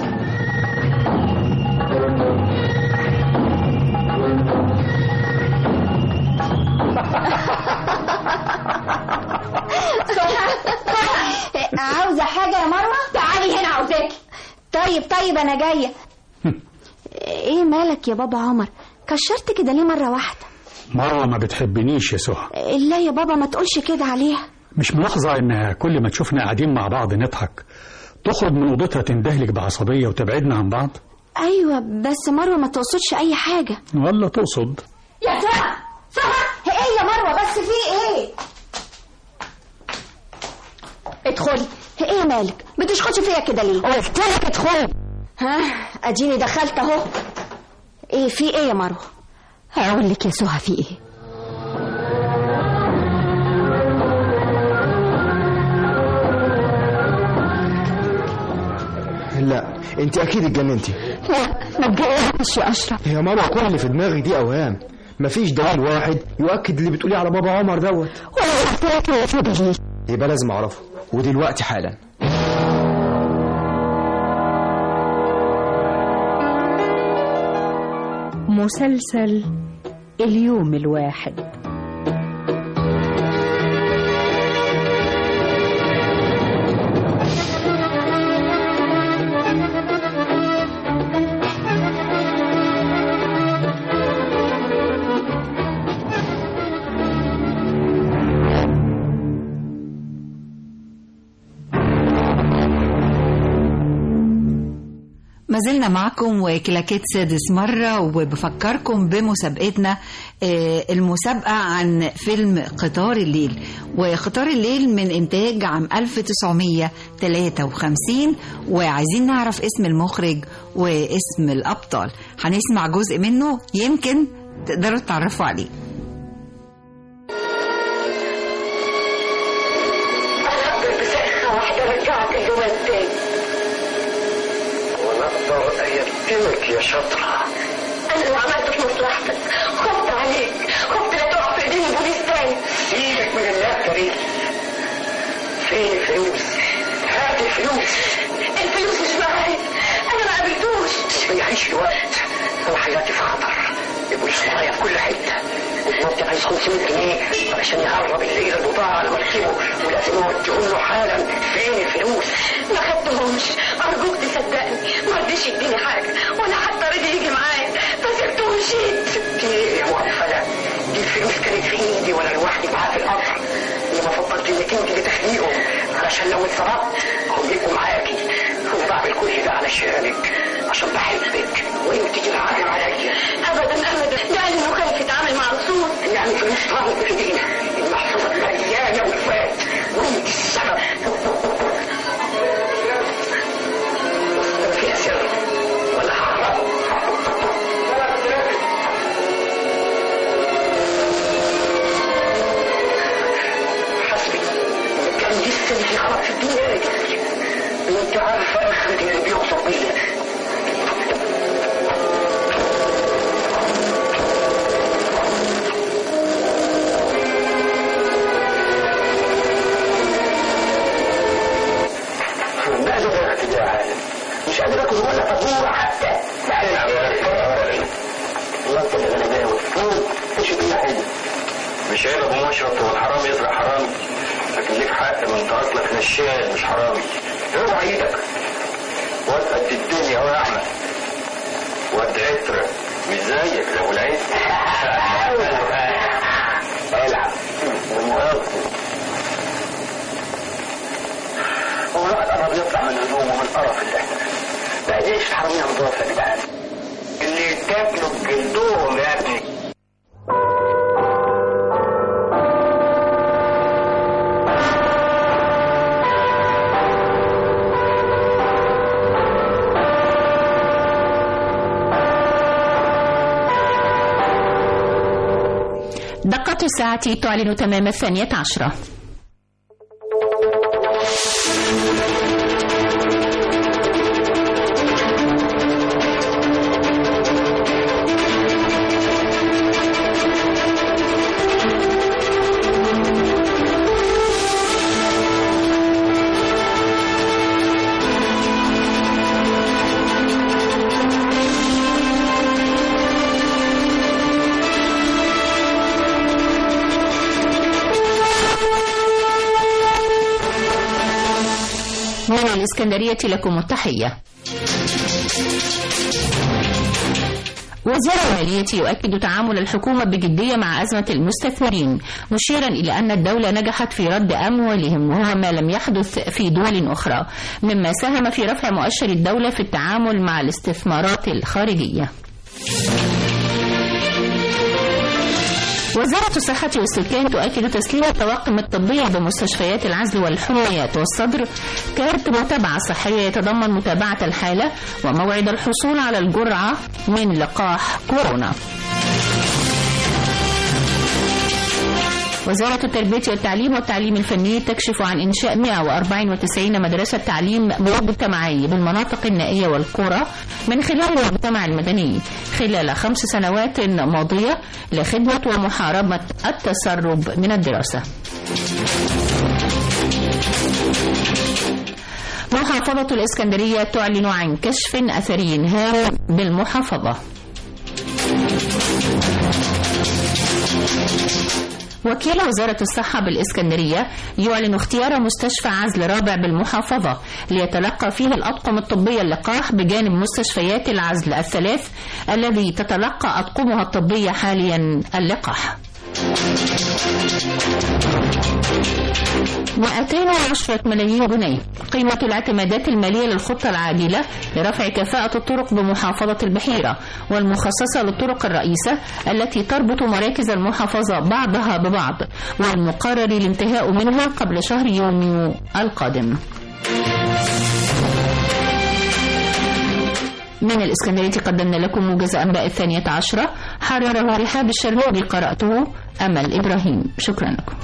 عاوزة حاجة يا مروة تعالي هنا عاوزاكي طيب طيب أنا جاية إيه مالك يا بابا عمر كشرت كده ليه مرة واحدة مروة ما بتحبنيش يا سهى لا يا بابا ما تقولش كده عليها مش ملاحظة إنها كل ما تشوفنا قاعدين مع بعض نضحك تخرج من اوضتها تندهلك بعصبيه وتبعدنا عن بعض ايوه بس مروه ما تقصدش اي حاجه ولا تقصد يا سهى سهى ايه يا مروه بس في ايه ادخلي ايه مالك بتشخطي فيا كده ليه قلت لك ادخلي ها اديني دخلت اهو ايه في ايه يا مروه هقول لك يا سهى في ايه لا انت اكيد اتجننتي لا ما تجيش يا اشرف يا ماما كل اللي في دماغك دي اوهام مفيش دليل واحد يؤكد اللي بتقوليه على بابا عمر دوت ولا قلت لك إن في دليل يبقى لازم اعرفه ودلوقتي حالا مسلسل اليوم الواحد ما زلنا معكم وكلاكيت سادس مرة وبفكركم بمسابقتنا آه، المسابقة عن فيلم قطار الليل وقطار الليل من إنتاج عام 1953 وعايزين نعرف اسم المخرج واسم الأبطال هنسمع جزء منه يمكن تقدروا تعرفوا عليه بسخة واحدة رجعت الجمال تاني وانا اقدر ايتمك يا شاطرة أنا اللي عملته في مصلحتك خفت عليك خفت لا تقع في ايدين البوليس تاني سيبك من الله كريم فين الفلوس هات الفلوس الفلوس مش معايا أنا ما قابلتوش بيعيش الوقت وحياتي في خطر البوليس معايا في كل حتة والمرتي عايز 500 جنيه علشان يهرب الليلة البضاعة على مركبه ولازم اوديهم له حالا فين الفلوس؟ ما خدتهمش أرجوك تصدقني ما رضيش يديني حاجة ولا حتى رضي يجي معايا فسبته ومشيت سبتي ايه يا مغفلة؟ دي الفلوس كانت في ايدي وانا لوحدي معاه في القطر انما فضلت انك انت اللي تاخديهم علشان لو اتسرقت هم يبقوا معاكي انا بعمل كل ده علشانك عشان بحبك وانت جدعانة عليا أبدا أبدا ده قال إنه خايف يتعامل مع رسول يعني فلوس طارت في ايدينا المحفظة مليانة وفات وانت السبب فيها سر ولا حرام حسبي كان لسه في خبر في الدنيا دي وانت عارفة اخرة اللي بيوصل بيا ماذا بك يا عالم مش قادر اكل ولا فاتوره حتى العب يا والله انت اللي غلباوي فوق تشوف ايه حلو مش عيب ابو مشرف هو الحرام يزرع حرامي لكن ليك حق ما انت اصلك نشال مش حرامي اوعى ايدك واد قد الدنيا اهو يا احمد واد عترة مش زيك لو العيد العب ومؤاخذة هو الواحد قرب يطلع من هدومه ومن القرف اللي احنا فيه. بقى ليش حرامية نضافة يا جدعان اللي تاكلوا بجلدهم يا ابني دقة الساعة تعلن تمام الثانية عشرة من الإسكندرية لكم التحية وزير المالية يؤكد تعامل الحكومة بجدية مع أزمة المستثمرين مشيرا إلى أن الدولة نجحت في رد أموالهم وهو ما لم يحدث في دول أخرى مما ساهم في رفع مؤشر الدولة في التعامل مع الاستثمارات الخارجية وزارة الصحة والسكان تؤكد تسليم الطواقم الطبية بمستشفيات العزل والحميات والصدر كارت متابعة صحية يتضمن متابعة الحالة وموعد الحصول على الجرعة من لقاح كورونا. وزارة التربية والتعليم والتعليم الفني تكشف عن إنشاء 194 مدرسة تعليم مجتمعي بالمناطق النائية والقرى من خلال المجتمع المدني خلال خمس سنوات ماضية لخدمة ومحاربة التسرب من الدراسة. محافظة الإسكندرية تعلن عن كشف أثري هام بالمحافظة. وكيل وزارة الصحة بالإسكندرية يعلن اختيار مستشفى عزل رابع بالمحافظة ليتلقى فيه الأطقم الطبية اللقاح بجانب مستشفيات العزل الثلاث الذي تتلقى أطقمها الطبية حاليا اللقاح 210 ملايين جنيه قيمة الاعتمادات المالية للخطة العاجلة لرفع كفاءة الطرق بمحافظة البحيرة والمخصصة للطرق الرئيسة التي تربط مراكز المحافظة بعضها ببعض والمقرر الانتهاء منها قبل شهر يونيو القادم من الإسكندرية قدمنا لكم موجز أنباء الثانية عشرة حرره رحاب الشرنوبي قرأته أمل إبراهيم شكرا لكم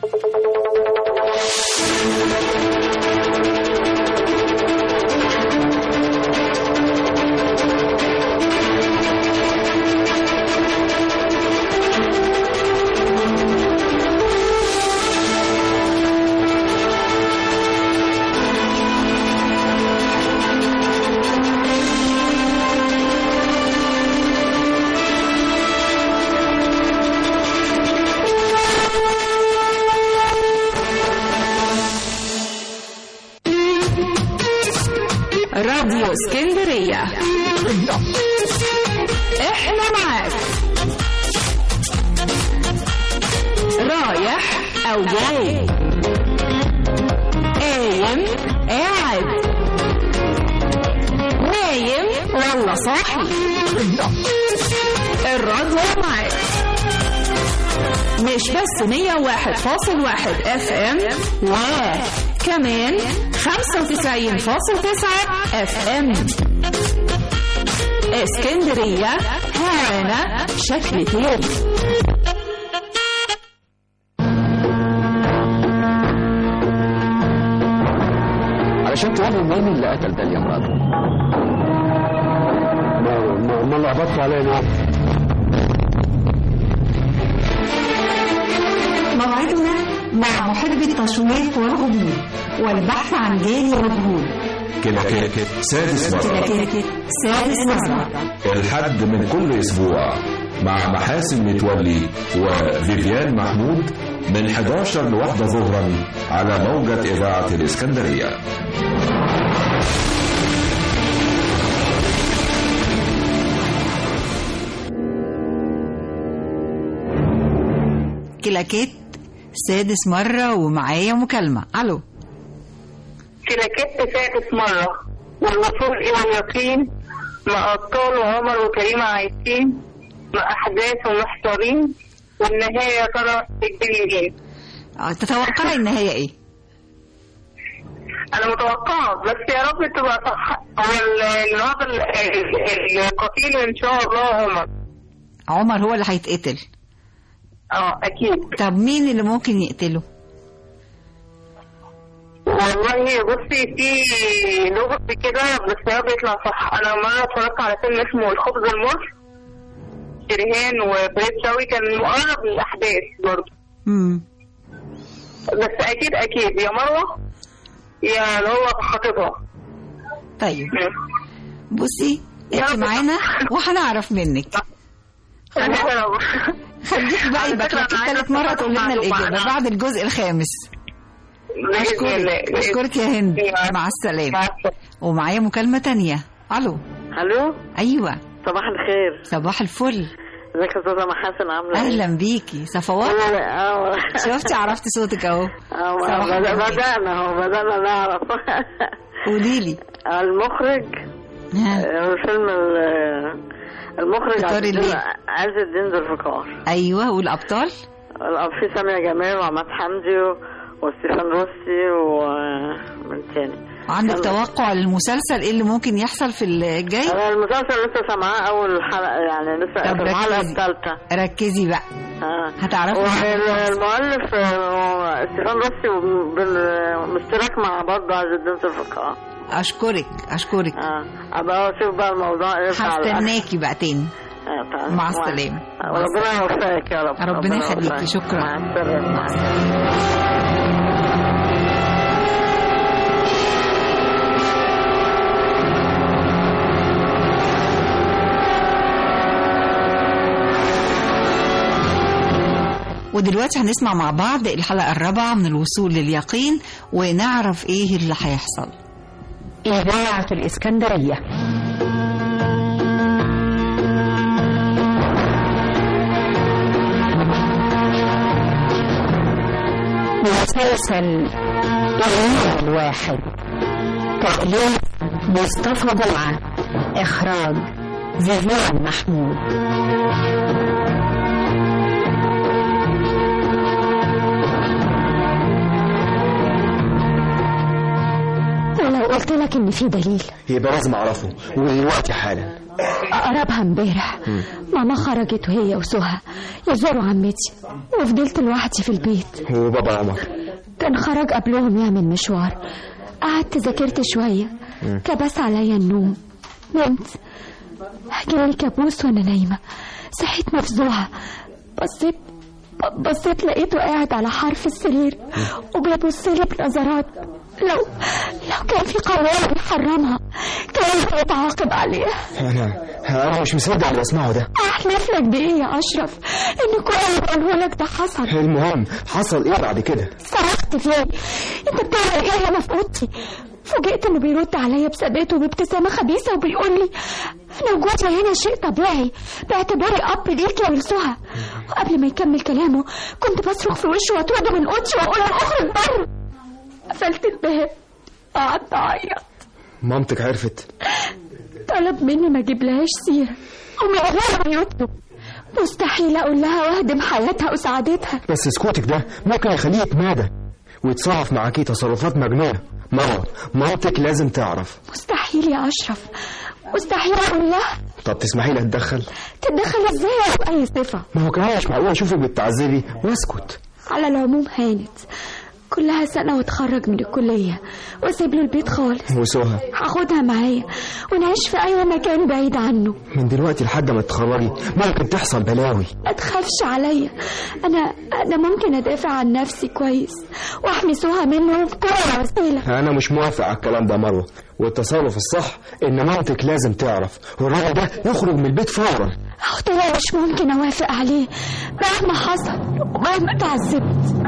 راديو اسكندرية احنا معاك رايح او جاي قايم قاعد نايم ولا صاحي الراديو معاك مش بس 101.1 اف ام وكمان 95.9 اف ام اسكندرية هوانا شكل تاني علشان تعرف مين اللي قتل داليا مراته ما ما ما لخبطت علينا موعدنا مع محب التشويق والغموض والبحث عن جاني مجهول كلاكيت سادس مرة كلاكيت سادس مرة الحد من كل أسبوع مع محاسن متولي وفيفيان محمود من 11 لواحدة ظهرا على موجة إذاعة الإسكندرية كلاكيت سادس مرة ومعايا مكالمة ألو كلاكيت سادس مرة والوصول إلى اليقين مع أبطال وعمر وكريمة عايشين مع أحداث ومحتارين والنهاية يا ترى الجليلين آه، تتوقعي النهاية إيه؟ أنا متوقعة بس يا رب تبقى صح هو ال- النهارده ال- ال- القتيل إن شاء الله عمر عمر هو اللي هيتقتل اه أكيد طب مين اللي ممكن يقتله؟ والله بصي في لغز كده بس هو بيطلع صح انا مره اتفرجت على فيلم اسمه الخبز المر شريهان وبريد شوقي كان مقرب للاحداث برضه مم. بس اكيد اكيد يا مروه يا اللي هو خطيبها طيب بصي انت معانا وهنعرف منك خليك بقى يبقى لك ثالث مرة تقول لنا الإجابة بعد الجزء الخامس أشكرك أشكرك يا هند مع السلامة ومعايا مكالمة تانية ألو ألو أيوة صباح الخير صباح الفل ازيك يا استاذه محاسن عامله ايه؟ اهلا بيكي صفوات اه شفتي عرفتي صوتك اهو اه صباح بد- الخير. بدأنا اهو بدأنا نعرف قولي لي المخرج آه، فيلم ال- المخرج فطار عز الدين الليل. عز الدين ذو الفقار ايوه والابطال الأب- في سامية جمال وعماد حمدي و- وستيفان روسي ومن تاني عندك كان- توقع للمسلسل ايه اللي ممكن يحصل في الجاي انا المسلسل لسه سامعاه اول حلقة يعني لسه طب في الحلقة ركزي. الثالثة ركزي بقى اه هتعرفي والمؤلف آه، ستيفان روسي وبال- مشترك مع برضه عز الدين ذو الفقار اشكرك اشكرك اه ابقى اشوف بقى الموضوع ايه بتاع الأكل. هستناكي بقى تاني آه، طيب. مع السلامة ربنا يوفقك يا رب ربنا يخليكي يوفقك. شكرا مع السلامة مع السلامة ودلوقتي هنسمع مع بعض الحلقة الرابعة من الوصول لليقين ونعرف ايه اللي هيحصل إذاعة الإسكندرية مسلسل اليوم الواحد تأليف مصطفى جمعة إخراج فيفيان محمود ولو قلت لك ان في دليل يبقى لازم اعرفه ودلوقتي حالا اقربها امبارح ماما خرجت وهي وسهى يزوروا عمتي وفضلت لوحدي في البيت وبابا عمر كان خرج قبلهم يعمل مشوار قعدت ذاكرت شوية مم. كبس عليا النوم نمت جالي كابوس وانا نايمة صحيت مفزوعة بصيت بصيت لقيته قاعد على حرف السرير وبيبص لي بنظرات لو لو كان في قوانين بيحرمها كان هيتعاقب عليها انا انا مش مصدق اللي اسمعه ده احلف لك بايه يا اشرف ان كل اللي بقوله لك ده حصل المهم حصل ايه بعد كده صرخت فيه انت بتعمل ايه هنا في اوضتي فوجئت انه بيرد عليا بثبات وبابتسامه خبيثه وبيقول لي انا وجودي هنا شيء طبيعي باعتباري اب ليك يا ولسها وقبل ما يكمل كلامه كنت بصرخ في وشه واطرده من اوضتي واقول له اخرج بره قفلت الباب قعدت اعيط مامتك عرفت طلب مني ما اجيبلهاش سيره ومن غير ما يطلب مستحيل اقول لها واهدم حياتها وسعادتها بس سكوتك ده ممكن يخليه يتمادى ويتصرف معاكي تصرفات مجنونة مرة مامتك لازم تعرف مستحيل يا اشرف مستحيل اقول لها طب تسمحي لي اتدخل تتدخل ازاي او باي صفه ما هو كمان مش معقول اشوفك بتعذبي واسكت على العموم هانت كلها سنة واتخرج من الكلية واسيب له البيت خالص وسهى هاخدها معايا ونعيش في أي مكان بعيد عنه من دلوقتي لحد ما تتخرجي ممكن تحصل بلاوي ما تخافش عليا أنا أنا ممكن أدافع عن نفسي كويس وأحمي سهى منه بكل وسيلة انا مش موافق على الكلام ده مروه والتصرف الصح ان مامتك لازم تعرف والراجل ده يخرج من البيت فورا أهو ده أنا مش ممكن أوافق عليه مهما حصل ومهما تعذبت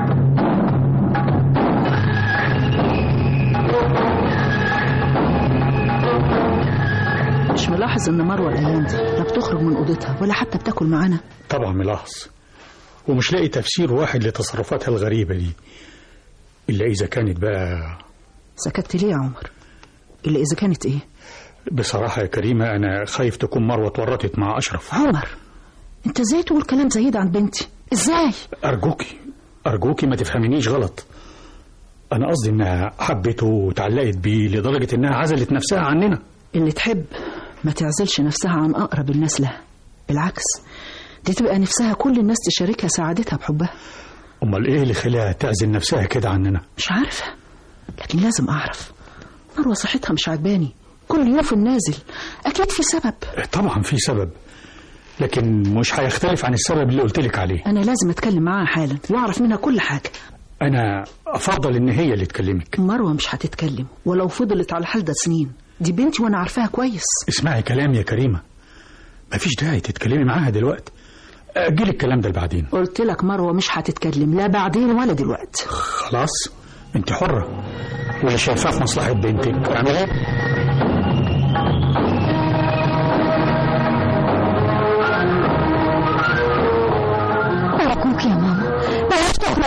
مش ملاحظ ان مروه الايام دي لا بتخرج من اوضتها ولا حتى بتاكل معانا طبعا ملاحظ ومش لاقي تفسير واحد لتصرفاتها الغريبة دي إلا إذا كانت بقى سكت ليه يا عمر الا اذا كانت ايه بصراحة يا كريمة أنا خايف تكون مروة اتورطت مع أشرف عمر انت ازاي تقول كلام زي ده عن بنتي ازاي أرجوكي أرجوكي ما تفهمينيش غلط أنا قصدي إنها حبته وتعلقت بيه لدرجة إنها عزلت نفسها عننا اللي تحب ما تعزلش نفسها عن اقرب الناس لها بالعكس دي تبقى نفسها كل الناس تشاركها سعادتها بحبها أمال إيه اللي خلاها تعزل نفسها كده عننا مش عارفه لكن لازم اعرف مروه صحتها مش عجباني كل يوم في النازل اكيد في سبب طبعا في سبب لكن مش هيختلف عن السبب اللي قلت لك عليه انا لازم اتكلم معاها حالا واعرف منها كل حاجه أنا أفضل إن هي اللي تكلمك مروه مش هتتكلم ولو فضلت على الحال ده سنين دي بنتي وانا عارفاها كويس اسمعي كلامي يا كريمة مفيش داعي تتكلمي معاها دلوقتي أجل الكلام ده لبعدين قلت لك مروه مش هتتكلم لا بعدين ولا دلوقتي خلاص انت حرة واللي شايفاه في مصلحة بنتك اعملي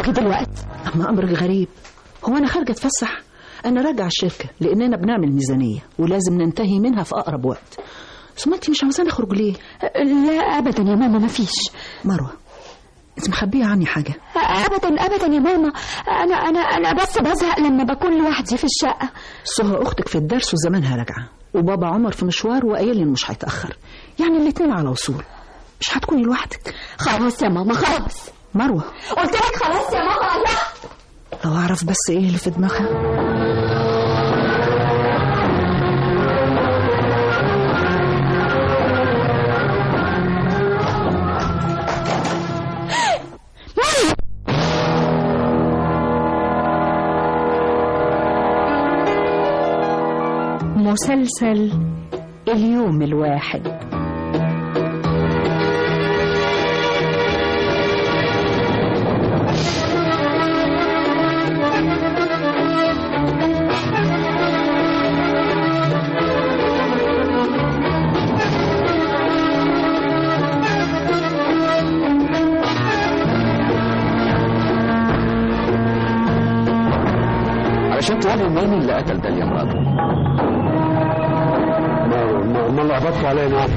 وراكي دلوقتي أما أمر غريب هو أنا خارجة أتفسح أنا راجعة الشركة لأننا بنعمل ميزانية ولازم ننتهي منها في أقرب وقت ثم أنت مش عاوزاني أخرج ليه؟ لا أبدا يا ماما مفيش مروة أنت مخبية عني حاجة أبدا أبدا يا ماما أنا أنا أنا بس بزهق لما بكون لوحدي في الشقة سهى أختك في الدرس وزمانها راجعة وبابا عمر في مشوار وقايل لي إنه مش هيتأخر يعني الاتنين على وصول مش هتكوني لوحدك خلاص يا ماما خلاص مروة قلت لك خلاص يا ماما لا لو أعرف بس إيه اللي في دماغها مسلسل اليوم الواحد علشان توروا مين اللي قتل داليا مراته ما ما لخبطتوا علينا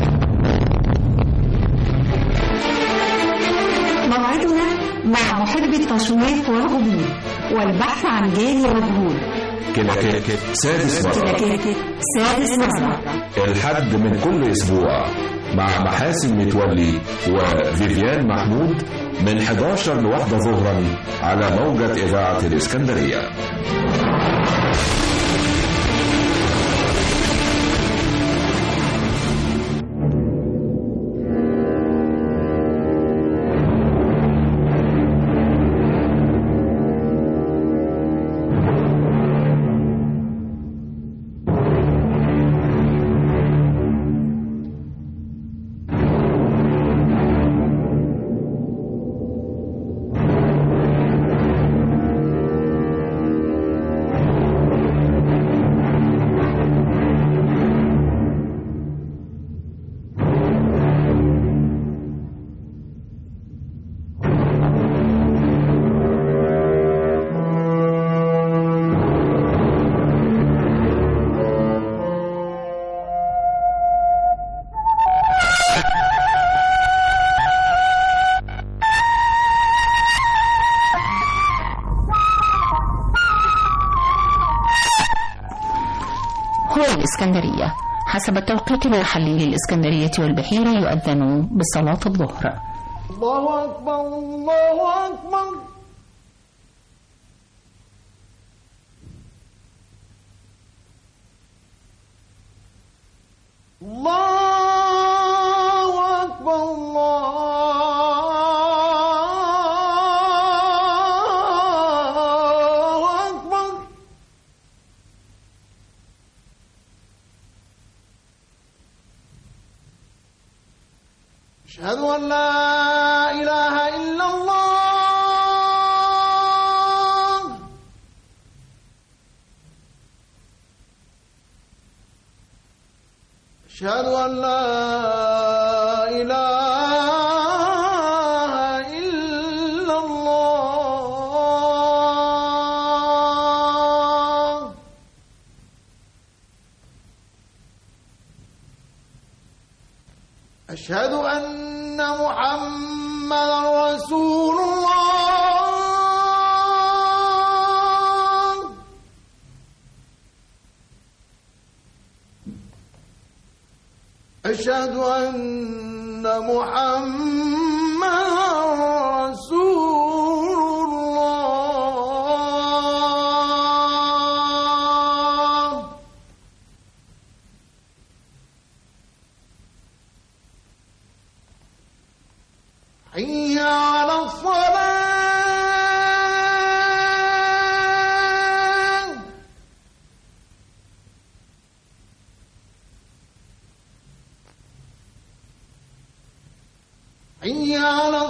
موعدنا مع محب التشويق والغموض والبحث عن جاني مجهول كلاكيت سادس مرة كلاكيت سادس مرة الحد من كل أسبوع مع محاسن متولي وفيفيان محمود من 11 لواحدة ظهرا على موجة إذاعة الإسكندرية هو الإسكندرية حسب التوقيت المحلي للإسكندرية والبحيرة يؤذن بصلاة الظهر الله أكبر الله أكبر الله أكبر الله أكبر أشهد أن لا إله إلا الله أشهد أن لا إله إلا الله أشهد أن محمدا رسول الله أشهد أن محمدا رسول الله حي على الصلاة حي على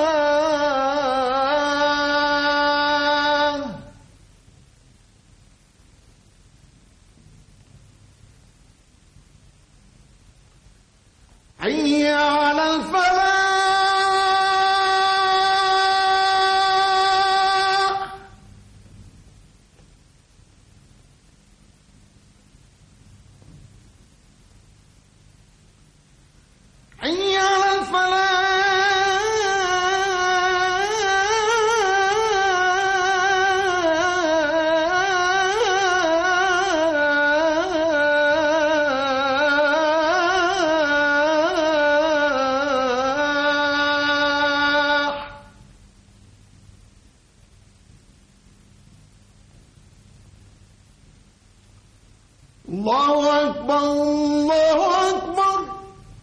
الصلاة على الفلاح حي على الفلاح الله أكبر الله أكبر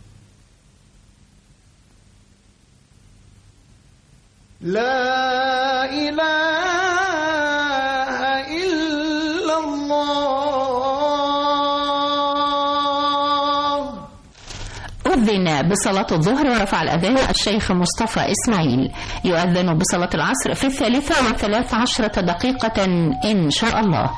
لا إله إلا الله أذن بصلاة الظهر ورفع الأذان الشيخ مصطفى إسماعيل يؤذن بصلاة العصر في الثالثة وثلاث عشرة دقيقة إن شاء الله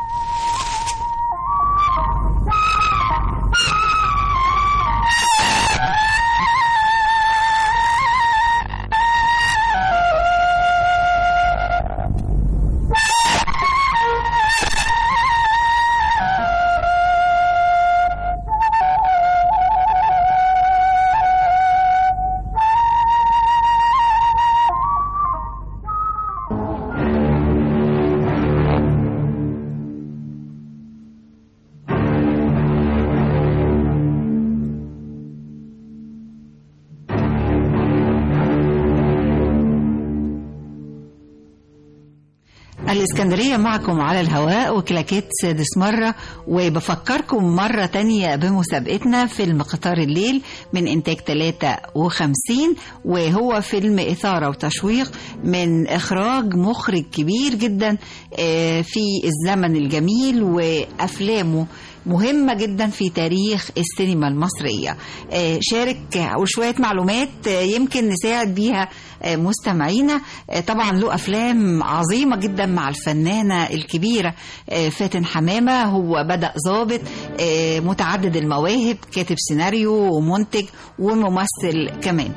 الإسكندرية معكم على الهواء وكلاكيت سادس مرة وبفكركم مرة تانية بمسابقتنا فيلم قطار الليل من إنتاج 53 وهو فيلم إثارة وتشويق من إخراج مخرج كبير جدا آه، في الزمن الجميل وأفلامه مهمة جدا في تاريخ السينما المصرية آه، شارك وشوية معلومات آه، يمكن نساعد بيها آه، مستمعينا آه، طبعا له أفلام عظيمة جدا مع الفنانة الكبيرة آه، فاتن حمامة هو بدأ ضابط آه، متعدد المواهب كاتب سيناريو ومنتج وممثل كمان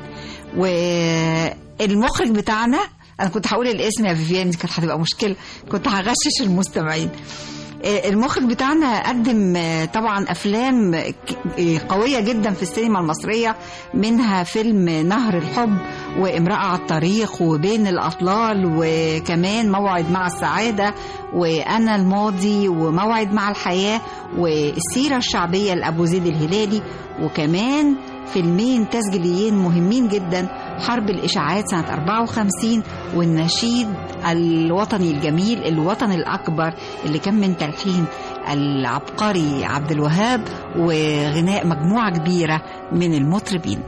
والمخرج بتاعنا انا كنت هقول الاسم يا فيفيان دي كانت هتبقى مشكله كنت هغشش المستمعين آه، المخرج بتاعنا قدم آه، طبعا افلام ك- آه، قويه جدا في السينما المصريه منها فيلم نهر الحب وامراه على الطريق وبين الاطلال وكمان موعد مع السعاده وانا الماضي وموعد مع الحياه والسيره الشعبيه لابو زيد الهلالي وكمان فيلمين تسجيليين مهمين جدا حرب الإشاعات سنة 54 والنشيد الوطني الجميل الوطن الأكبر اللي كان من تلحين العبقري عبد الوهاب وغناء مجموعة كبيرة من المطربين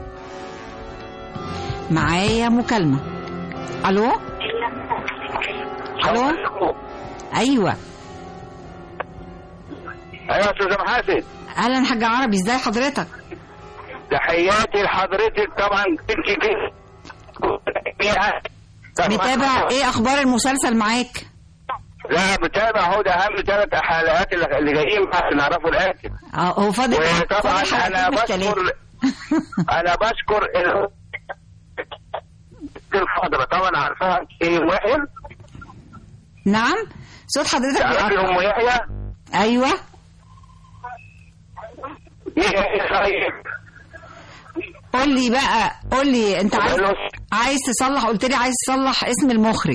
معايا مكالمة ألو ألو أيوة ايوه يا استاذ محاسن أهلا حاج عربي ازاي حضرتك تحياتي لحضرتك طبعا انت كده متابع ايه أخبار المسلسل معاك لا متابع هو ده اهم ثلاث حلقات اللي اللي جايين عشان نعرفوا الاخر اه هو فاضل وطبعا فاضل انا حلقتين مش بشكر تلاتة. انا بشكر ال- الخضرة طبعا عارفاها ايه وحل نعم صوت حضرتك تعرفي بيقطع. ام يحيى ايوه ايه طيب قول لي بقى قول لي انت عايز عايز تصلح قلت لي عايز تصلح اسم المخرج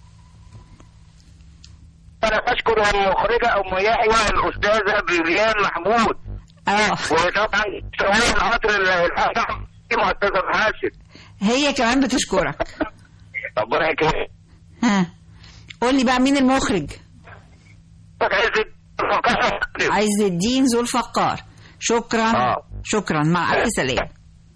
انا بشكر المخرجة ام يحيى الاستاذة فيفيان محمود اه وطبعا سواء القطر الحاجة معتزة حاشد هي كمان بتشكرك ربنا يكرمك ها قول لي بقى مين المخرج عز الدين ذو الفقار شكرا آه. شكرا مع الف سلامه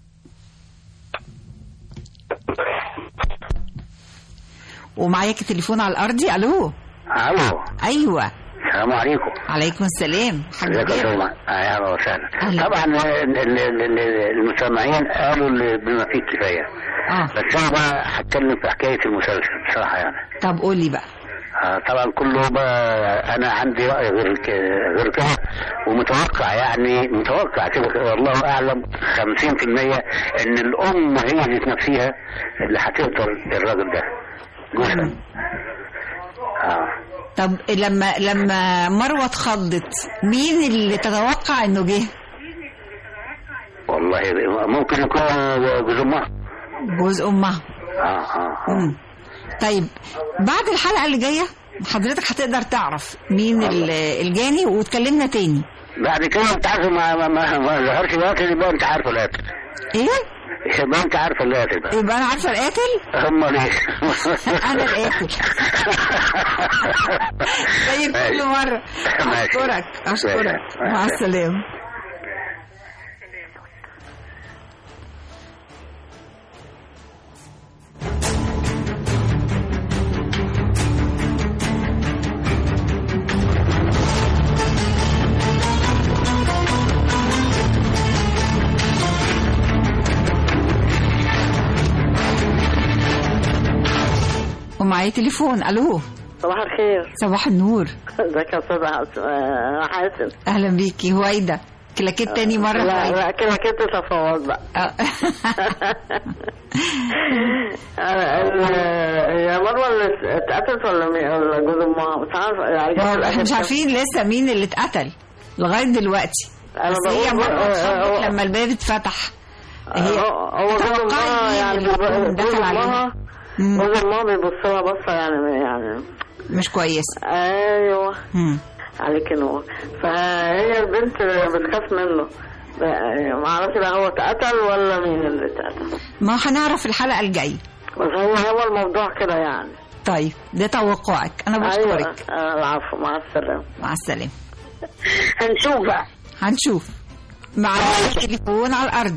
ومعاك التليفون على الارضي الو الو ايوه السلام عليكم عليكم السلام حاج ازيك يا جابر. سلمان اهلا وسهلا أهلا. طبعا ال- ال- ال- ال- المستمعين قالوا اللي بما فيه الكفايه اه بس انا بقى هتكلم في حكايه المسلسل بصراحه يعني طب قول لي بقى آه، طبعا كله بقى انا عندي راي غير ك- غير كده ومتوقع يعني متوقع كده والله اعلم 50% ان الام هي ذات نفسها اللي هتقتل الراجل ده جوزها اه طب لما لما مروه اتخضت مين اللي تتوقع انه جه والله ممكن يكون جوز امها جوز امها اه اه مم. طيب بعد الحلقه اللي جايه حضرتك هتقدر تعرف مين ال- الجاني وتكلمنا تاني بعد كده انت عارف ما ما ما, ما ظهرش القاتل يبقى انت عارف القاتل ايه يبقى انت عارف القاتل بقى يبقى انا عارفه القاتل امال ايه انا القاتل زي كل مره ماشي. اشكرك اشكرك ماشي. مع السلامه ومعايا تليفون الو صباح الخير صباح النور ازيك يا استاذ حس- آه، حاسم اهلا بيكي هويدا كلاكيت تاني مره لا هويدا. لا كده كده تفاوض بقى آه. آه، ال- يا مروه اللي اتقتلت ولا مين- ولا جوز امها مش عارفه يعني جت في احنا الآخر مش كده. عارفين لسه مين اللي اتقتل لغايه دلوقتي أنا بس هي بقول- مره آه، اتخضت آه، لما الباب اتفتح هي هو هو جوز تتوقعي امها مين يعني اللي يكون جوز دخل عليها امها جوز امها بيبص لها بصه يعني يعني مش كويس ايوه مم. عليك نور فهي البنت بتخاف منه ما اعرفش بقى هو اتقتل ولا مين اللي اتقتل ما هنعرف الحلقه الجايه بس هو هو الموضوع كده يعني طيب ده توقعك انا بشكرك أيوة. آه، العفو مع السلامه مع السلامه هنشوف بقى هنشوف معانا تليفون على الارض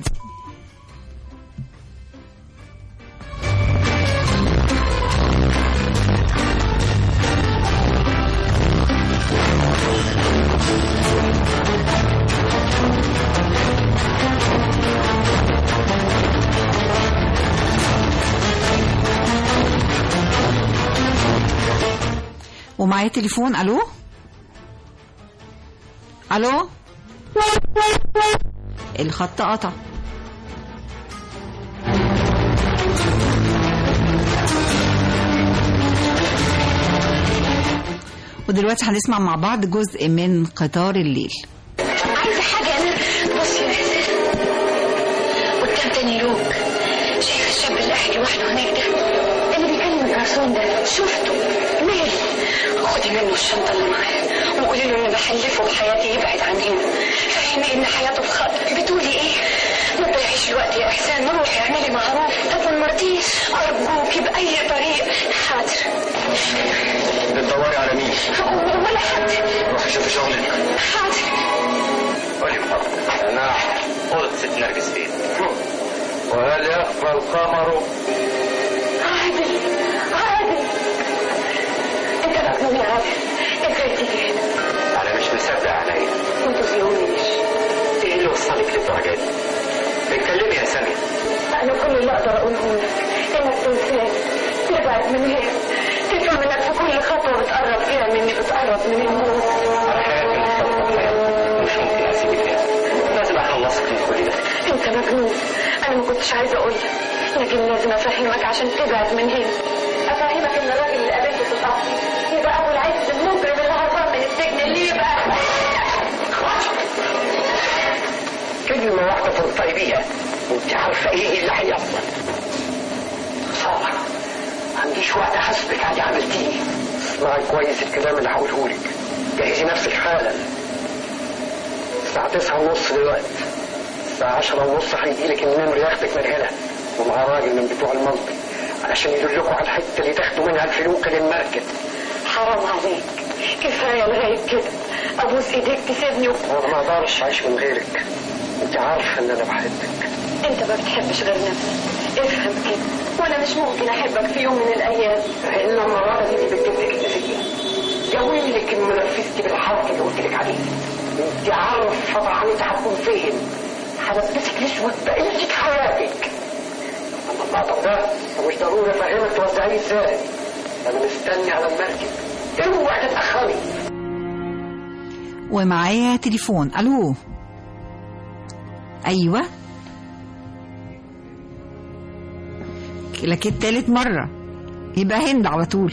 ومعايا تليفون الو الو الخط قطع ودلوقتي هنسمع مع بعض جزء من قطار الليل عايزه حاجه انا بص يا حسين قدام تاني يوم شايف الشاب اللي قاعد لوحده هناك ده اللي بيكلم الجرسون ده شفته مالي خدي منه الشنطه اللي معاه وقولي له اني بحلفه بحياتي يبعد عن هنا فهمي ان حياته في خطر بتقولي ايه ما تضيعيش الوقت يا احسان روحي اعملي معروف طب ما مرضيش ارجوكي باي طريق حاضر بتدوري على مين؟ ولا حد روحي شوفي شغلك حاضر قولي من فضلك انا اوضه ست نرجس فين؟ وهل يخفى القمر عادل عادل انت مجنون يا عادل ازاي تيجي هنا انا مش مصدق عليا ما تظلمنيش ايه اللي وصلك للدرجه دي؟ اتكلمي يا سامية انا كل اللي اقدر اقوله لك انك تنساني تبعد من هنا تفهم انك في كل خطوه بتقرب فيها مني بتقرب من الموت على حياتي المستقبل حياتي مش ممكن اسيبك هنا لازم اخلصك من كل ده انت مجنون انا ما كنتش عايزه اقول لك لكن لازم افهمك عشان تبعد من هنا افهمك ان الراجل اللي قابلته في القصر يبقى ابو العز المجرم اللي هربان من السجن اللي يبقى كلمة واحدة تنطقي بيها وانت عارفة ايه اللي هيحصل خسارة ما عنديش وقت احاسبك على اللي عملتيه اسمعي كويس الكلام اللي هقوله لك جهزي نفسك حالا الساعة تسعة ونص دلوقتي الساعة عشرة ونص هيجيلك النمر ياخدك من هنا ومعاه راجل من بتوع المنطق علشان يدلكوا على الحتة اللي تاخدوا منها الفلوكة للمركب حرام عليك كفايه لغايه كده ابوس ايديك تسيبني و... وانا ما اقدرش اعيش من غيرك انت عارفة ان انا بحبك انت ما بتحبش غير نفسك افهم كده وانا مش ممكن احبك في يوم من الايام الا المرة دي بتجيب لك نتيجة يا ويلك ان نفذتي بالحرف اللي قلت لك عليه انت عارفة طبعا انت هتكون فين هلبسك الاسود بقية حياتك اما المعطف ده مش ضروري افهمك توزعيه ازاي انا مستني على المركب اوعى تتاخري ومعايا تليفون الو ايوه لكن تالت مرة يبقى هند على طول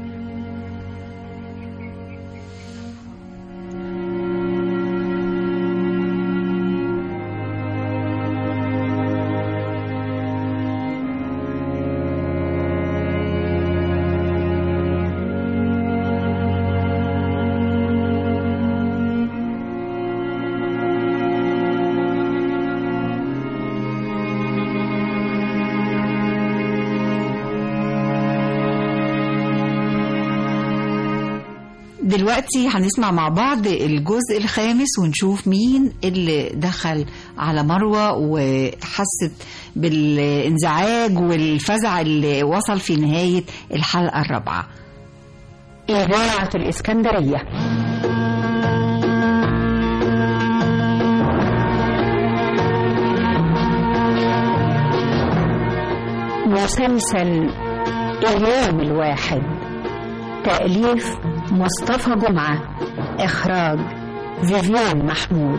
دلوقتي هنسمع مع بعض الجزء الخامس ونشوف مين اللي دخل على مروة وحست بالانزعاج والفزع اللي وصل في نهاية الحلقة الرابعة إذاعة الإسكندرية مسلسل اليوم الواحد تأليف مصطفى جمعة إخراج فيفيان محمود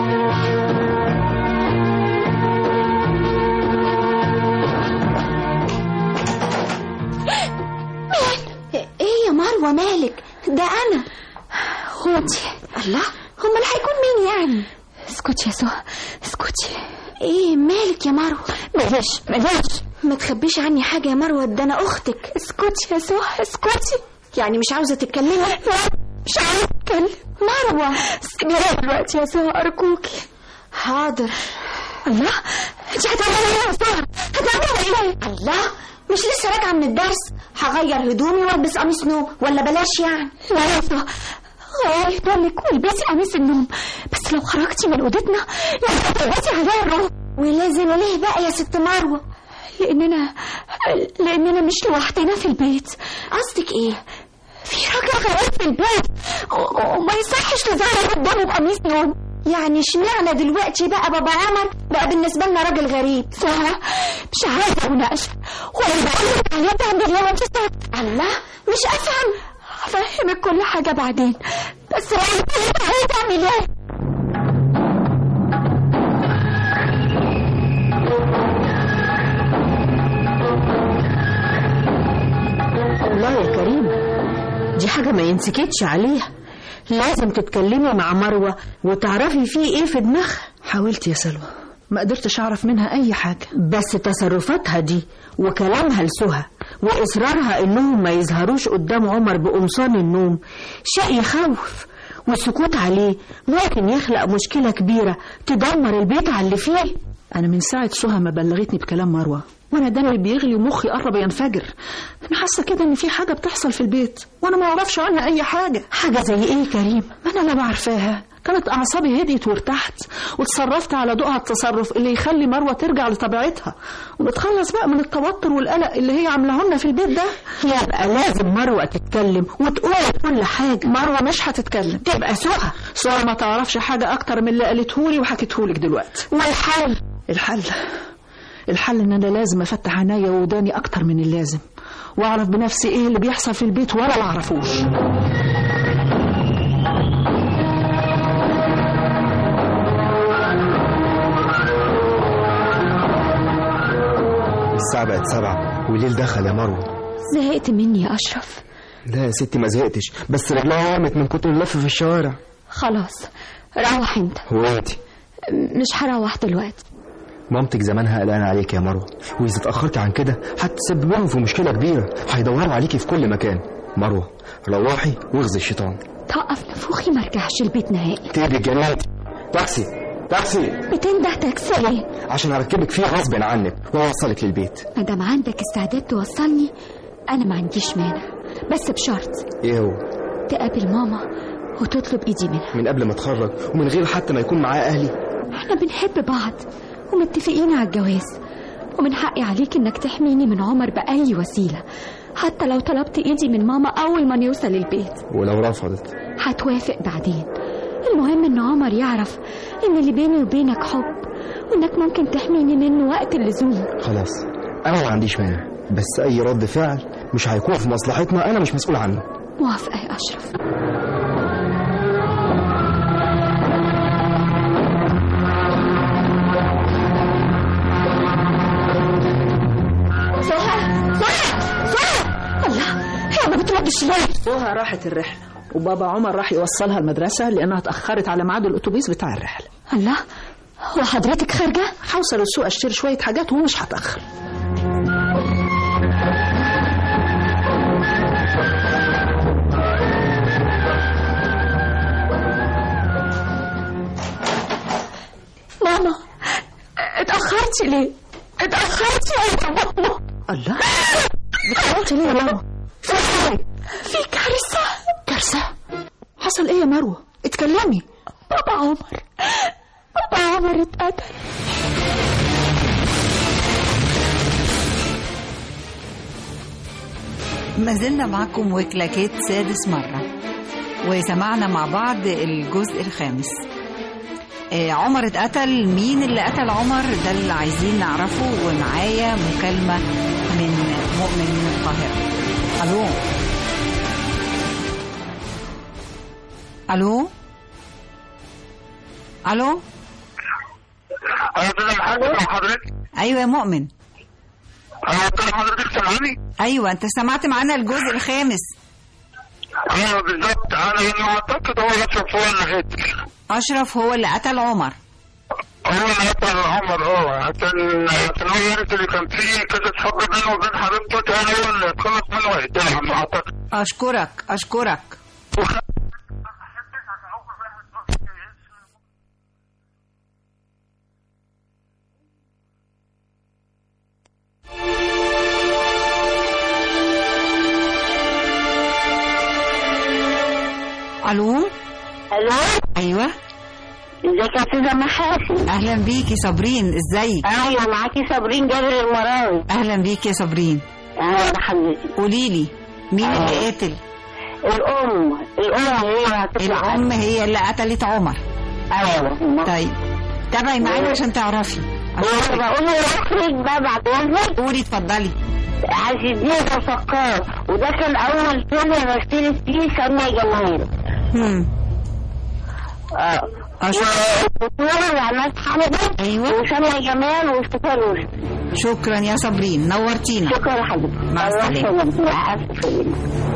ايه يا مروه مالك ده انا خدي الله امال هيكون مين يعني اسكتي يا سهى اسكتي ايه مالك يا مروه بلاش بلاش ما تخبيش عني حاجه يا مروه ده انا اختك اسكتي يا سهى اسكتي يعني مش عاوزه تتكلمي مش عاوزه اتكلم مروه سيبيها دلوقتي يا سهى ارجوكي حاضر الله انت هتعملي ايه يا سهى هتعملي ايه الله مش لسه راجعه من الدرس هغير هدومي والبس قميص نوم ولا بلاش يعني لا يا سهى غيري هدومك والبسي قميص النوم بس لو خرجتي من اوضتنا لازم تلبسي عليها الروب ولازم ليه بقى يا ست مروه لاننا لاننا مش لوحدنا في البيت قصدك ايه في راجل غريب في البيت و- وما يصحش تظهري قدامه بقميص نوم يعني اشمعنى دلوقتي بقى بابا عمر بقى بالنسبه لنا راجل غريب سهى مش عايزه مناقشه ولا بقول لك عليه تعمل ايه وانت ساكته الله مش افهم هفهمك كل حاجه بعدين بس عايزه تعمل ايه والله يا كريم دي حاجة ما ينسكتش عليها لازم تتكلمي مع مروة وتعرفي فيه ايه في دماغها حاولت يا سلوى ما قدرتش اعرف منها اي حاجة بس تصرفاتها دي وكلامها لسهى وإصرارها إنهم ما يظهروش قدام عمر بقمصان النوم شيء يخوف والسكوت عليه ممكن يخلق مشكلة كبيرة تدمر البيت على اللي فيه انا من ساعة سهى ما بلغتني بكلام مروة وانا دمي بيغلي ومخي قرب ينفجر انا حاسة كده ان في حاجة بتحصل في البيت وانا ما اعرفش عنها اي حاجة حاجة زي ايه كريم ما انا لا بعرفاها كانت اعصابي هديت وارتحت وتصرفت على ضوءها التصرف اللي يخلي مروة ترجع لطبيعتها ونتخلص بقى من التوتر والقلق اللي هي عاملاه لنا في البيت ده يبقى لازم مروة تتكلم وتقول كل حاجة مروة مش هتتكلم تبقى سهى سهى ما تعرفش حاجة أكتر من اللي قالتهولي وحكيتهولك دلوقتي والحل الحل الحل ان انا لازم افتح عينيا ووداني اكتر من اللازم واعرف بنفسي ايه اللي بيحصل في البيت ولا ما اعرفوش الساعة بقت سبعة والليل دخل يا مروة زهقت مني يا اشرف لا يا ستي ما زهقتش بس رجلها وقمت من كتر اللف في الشوارع خلاص روح انت هو انت مش هروح دلوقتي مامتك زمانها قلقانة عليك يا مروة وإذا اتأخرتي عن كده هتسبب لهم في مشكلة كبيرة هيدوروا عليكي في كل مكان مروة روحي واغزي الشيطان توقف نفوخي ما ارجعش البيت نهائي تقلي الجنات تاكسي تاكسي بتنده تاكسي ليه عشان اركبك فيه غصب عنك واوصلك للبيت ما دام عندك استعداد توصلني انا ما عنديش مانع بس بشرط ايه هو تقابل ماما وتطلب ايدي منها من قبل ما اتخرج ومن غير حتى ما يكون معاه اهلي احنا بنحب بعض ومتفقين على الجواز ومن حقي عليك انك تحميني من عمر بأي وسيلة حتى لو طلبت ايدي من ماما اول ما نوصل البيت ولو رفضت هتوافق بعدين المهم ان عمر يعرف ان اللي بيني وبينك حب وانك ممكن تحميني منه وقت اللزوم خلاص انا ما عنديش مانع بس اي رد فعل مش هيكون في مصلحتنا انا مش مسؤول عنه موافقة يا أشرف سهى سهى سهى الله هي ما بتردش ليه سهى راحت الرحلة وبابا عمر راح يوصلها المدرسة لأنها اتأخرت على ميعاد الأتوبيس بتاع الرحلة الله هو حضرتك خارجة؟ هوصل السوق أشتري شوية حاجات ومش هتأخر ماما اتأخرتي ليه؟ اتأخرتي يا ماما الله بتعيطي ليه يا ماما؟ في كارثة كارثة حصل ايه يا مروة؟ اتكلمي بابا عمر بابا عمر اتقتل ما زلنا معكم وكلاكيت سادس مرة وسمعنا مع بعض الجزء الخامس آه، عمر اتقتل مين اللي قتل عمر ده اللي عايزين نعرفه ومعايا مكالمة من مؤمن من القاهرة ألو ألو ألو أستاذ محمد حضرتك أيوة يا مؤمن أنا قلت لحضرتك سامعني؟ أيوة أنت سمعت معانا الجزء الخامس أيوه بالظبط أنا أنا أعتقد هو أشرف هو اللي قتل أشرف هو اللي قتل عمر هو اللي قتل عمر أه عشان عشان هو عرف اللي كان فيه قصة حب بينه وبين حبيبته كان هو اللي خلص منه وقتها على ما أعتقد أشكرك أشكرك ألو الو أيوة ازيك يا استاذه محاسن أهلا بيكي صابرين إزيك ايوه معاكي صابرين جابر المراوي أهلا بيكي يا صابرين اهلا حبيبتي قولي لي مين آه. اللي قاتل الام الام هي هتطلع الأم هي اللي قتلت عمر ايوه طيب تابعي معانا عشان تعرفي وانا بقول له اخرج بقى بعد اذنك قولي اتفضلي عايزين ده سكر وده كان اول فيلم مثلت فيه سمية جماهير هم اه وبطولة وعماد حمدي ايوه وسمية جمال واستفاد رشدي شكرا يا صابرين نورتينا شكرا يا حبيبتي مع السلامة مع السلامة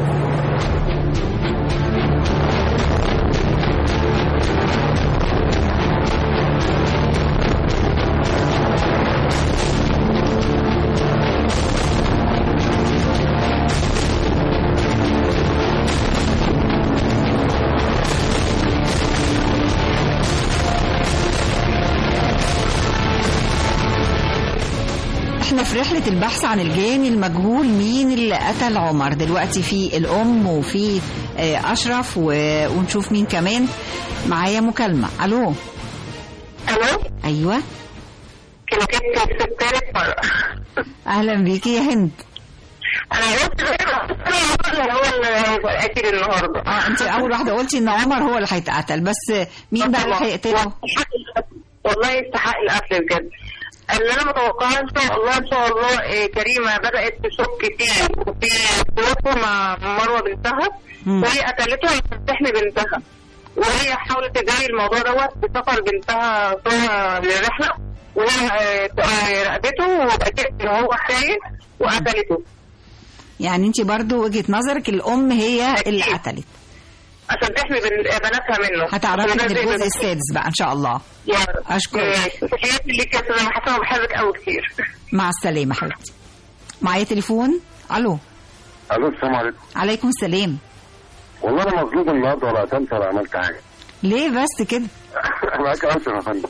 احنا في رحلة البحث عن الجاني المجهول مين اللي قتل عمر دلوقتي في الأم وفي آه، أشرف و... ونشوف مين كمان معايا مكالمة ألو الو أيوة كده كنت الثالث مرة أهلا بيكي يا هند انا قلت اللي هو اللي قاتل النهارده اه انت اول واحده قلتي ان عمر هو اللي هيتقتل بس مين بقى اللي هيقتله والله يستحق القتل بجد اللي انا متوقعه ان شاء الله ان شاء الله إيه كريمه بدات تشك فيه وفي سلوكه مع مروه بنتها وهي قتلته عشان تحمي بنتها وهي حاولت تجاري الموضوع دوت بسفر بنتها ثم للرحله وهي آه، آه، راقبته واتاكدت ان هو خاين وقتلته يعني انت برضو وجهة نظرك الأم هي اللي قتلت عشان تحمي بن- بناتها منه هتعرفي عشان في ينزل الجزء بنت- السادس بقى إن شاء الله يا رب أشكرك. تحياتي ليك يا استاذه محسن وبحبك قوي كتير مع السلامة حبيبتي معايا تليفون ألو الو السلام عليكم عليكم السلام والله انا مظلوم النهارده ولا قتلت ولا عملت حاجه ليه بس كده معاك اسف يا فندم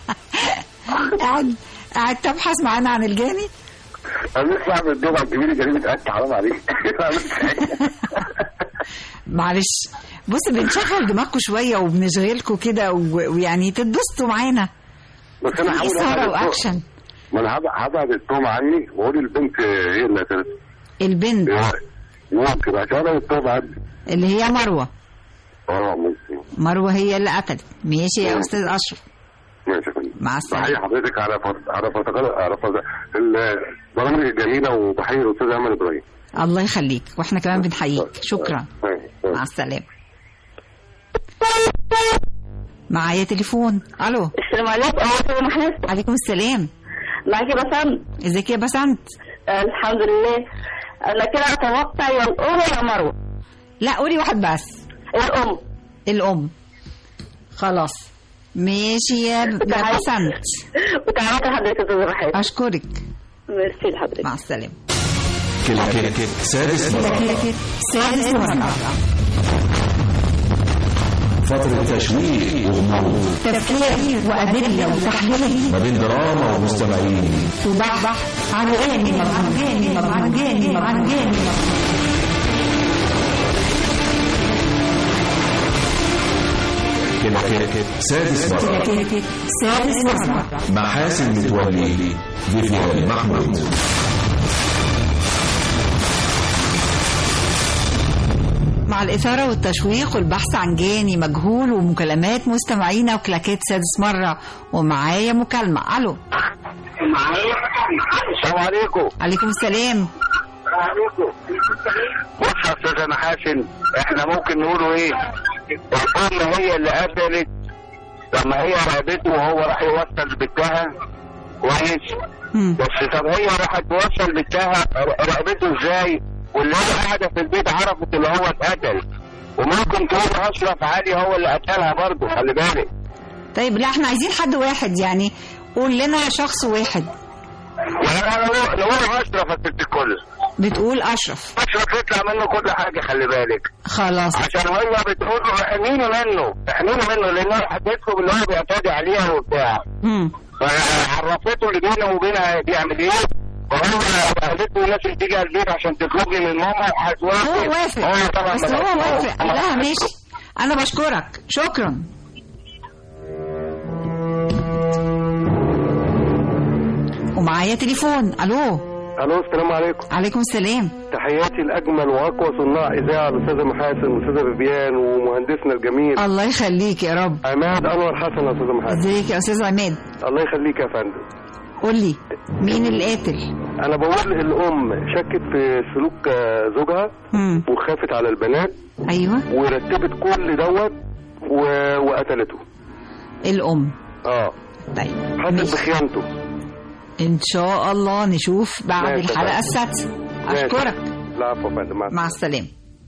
قاعد قاعد تبحث معانا عن الجاني انا لسه عامل الدور على الجميل جريمه قتل حرام عليك ما عملتش حاجه معلش بص بنشغل دماغكم شوية وبنشغلكم كده و- ويعني تتبسطوا معانا بس انا في هحاول إثارة أبعد التهم- وأكشن ما انا هبعد- هبعد التهم عني واقول البنت هي اللي قتلت البنت ممكن عشان انا التهم عني اللي هي مروة اه ممكن مروة هي اللي قتلت ماشي يا أستاذ أشرف ماشي يا فندم مع السلامة بحيي حضرتك على فت... على فتقال... على فت... البرامج الجميله وبحيي الاستاذ احمد ابراهيم الله يخليك واحنا كمان بنحييك شكرا ماشي. مع السلامة معايا تليفون الو السلام عليكم اهو استاذ محمد عليكم السلام معاكي بسنت ازيك يا بسنت آه الحمد لله انا كده اتوقع يا الام يا مروه لا قولي واحد بس الام الام خلاص ماشي يا يا بسنت وتعالى لحضرتك يا استاذ رحاب اشكرك ميرسي لحضرتك مع السلامة كلاكيت سادس مرة كلاكيت سادس مرة فترة تشويق وغموض تفكير وأدلة وتحليل ما بين دراما ومستمعين وبحث عن غاني عن غاني عن غاني عن غاني كلاكيت سادس مرة كلاكيت سادس مرة مع حاسم متولي فيفيان محمود مع الإثارة والتشويق والبحث عن جاني مجهول ومكالمات مستمعينا وكلاكيت سادس مرة ومعايا مكالمة ألو السلام عليكم عليكم السلام بص يا استاذ انا حاسن احنا ممكن نقوله ايه الام هي اللي قتلت لما هي رقبته وهو راح يوصل بنتها كويس بس طب هي راحت توصل بنتها رقبته ازاي واللي هي قاعده في البيت عرفت اللي هو اتقتل وممكن تقول اشرف علي هو اللي قتلها برضه خلي بالك طيب لا احنا عايزين حد واحد يعني قول لنا شخص واحد انا نقول نقول اشرف يا ست الكل بتقول أشرف اشرف يطلع منه كل حاجه خلي بالك خلاص عشان هو بتقول له احميني منه احميني منه لان هو هتدخل اللي هو بيعتدي عليها وبتاع امم فعرفته اللي بينه وبينها بيعمل ايه فهو قالت له الناس اللي تيجي على البيت عشان تطلبني من ماما وهتوافق هو وافق هو طبعا بس ما هو وافقش. وافق قال لها ماشي أنا بشكرك شكرا ومعايا تليفون ألو الو السلام عليكم عليكم السلام تحياتي لاجمل واقوى صناع اذاعه الاستاذه محاسن والاستاذه فيفيان ومهندسنا الجميل الله يخليك يا رب عماد انور حسن يا استاذه محاسن ازيك يا أستاذ عماد الله يخليك يا فندم قول لي مين اللي قاتل انا بقول الام شكت في سلوك آه، زوجها مم. وخافت على البنات أيوه ورتبت كل دوت و... وقتلته الأم اه طيب حست بخيانته إن شاء الله نشوف بعد ماشي يا الحلقة فندم. السادسة ماشي. أشكرك العفو يا فندم مع مع السلامة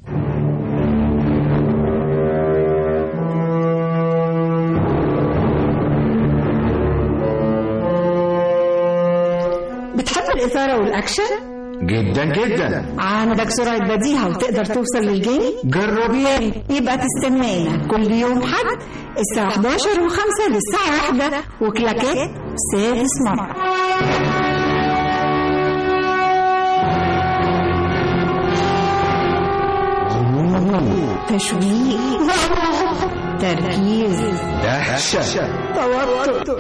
بتحب الإثارة والأكشن؟ جدا جدا عندك سرعة بديهة وتقدر توصل للجاني؟ جربي يبقى تستنانا كل يوم حد الساعة 11 و5 للساعة 1 وكلاكات سادس مرة تشويق تركيز دهشة توتر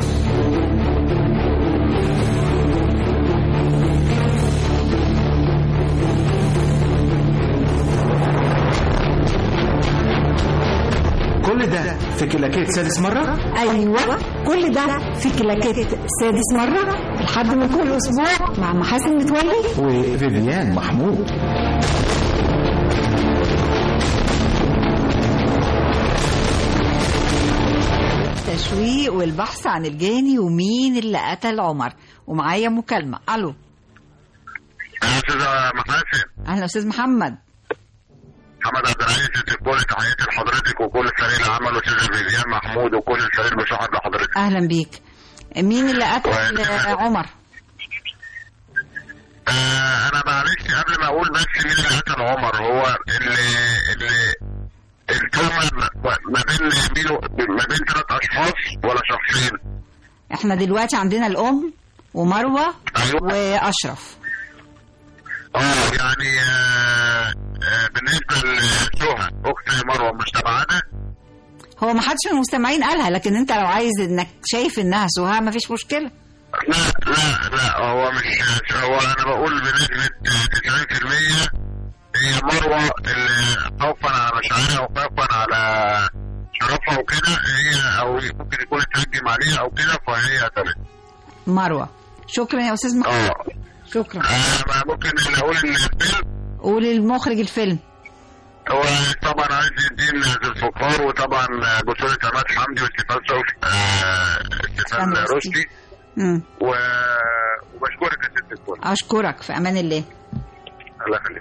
كل ده في كلاكيت سادس مرة ايوه كل ده في كلاكيت سادس مره لحد من كل اسبوع مع محاسن متولي وفيفيان محمود التشويق والبحث عن الجاني ومين اللي قتل عمر ومعايا مكالمة ألو يا استاذه محاسن أهلا أستاذ محمد محمد عبد العزيز كل تحياتي لحضرتك وكل فريق العمل واستاذ فيزيان محمود وكل الفريق المشاهد لحضرتك أهلا بيك مين اللي قتل آه، عمر آه انا معلش قبل ما اقول بس مين اللي قتل عمر هو اللي اللي التهمه ما بين مين و- ما بين ثلاث اشخاص ولا شخصين احنا دلوقتي عندنا الأم ومروة وأشرف اه يعني آه آه بالنسبه لسهى اخت مروه مش تبعنا هو ما حدش من المستمعين قالها لكن انت لو عايز انك شايف انها سهى ما فيش مشكلة لا لا لا هو مش هو انا بقول بنسبه 90% هي مروه اللي خوفا على مشاعرها وخوفا على شرفها وكده هي او ممكن يكون اتهجم عليها او كده فهي قتلت مروة شكرا يا أستاذ محمد اه شكرا آه، ممكن اللي اقول ان الفيلم قول المخرج الفيلم وطبعا عز الدين ذو الفقار وطبعا بطولة عماد حمدي واستيفان صوفي آه، استيفان رشدي مم. و- وبشكرك يا ست الكل أشكرك في أمان الله الله يخليك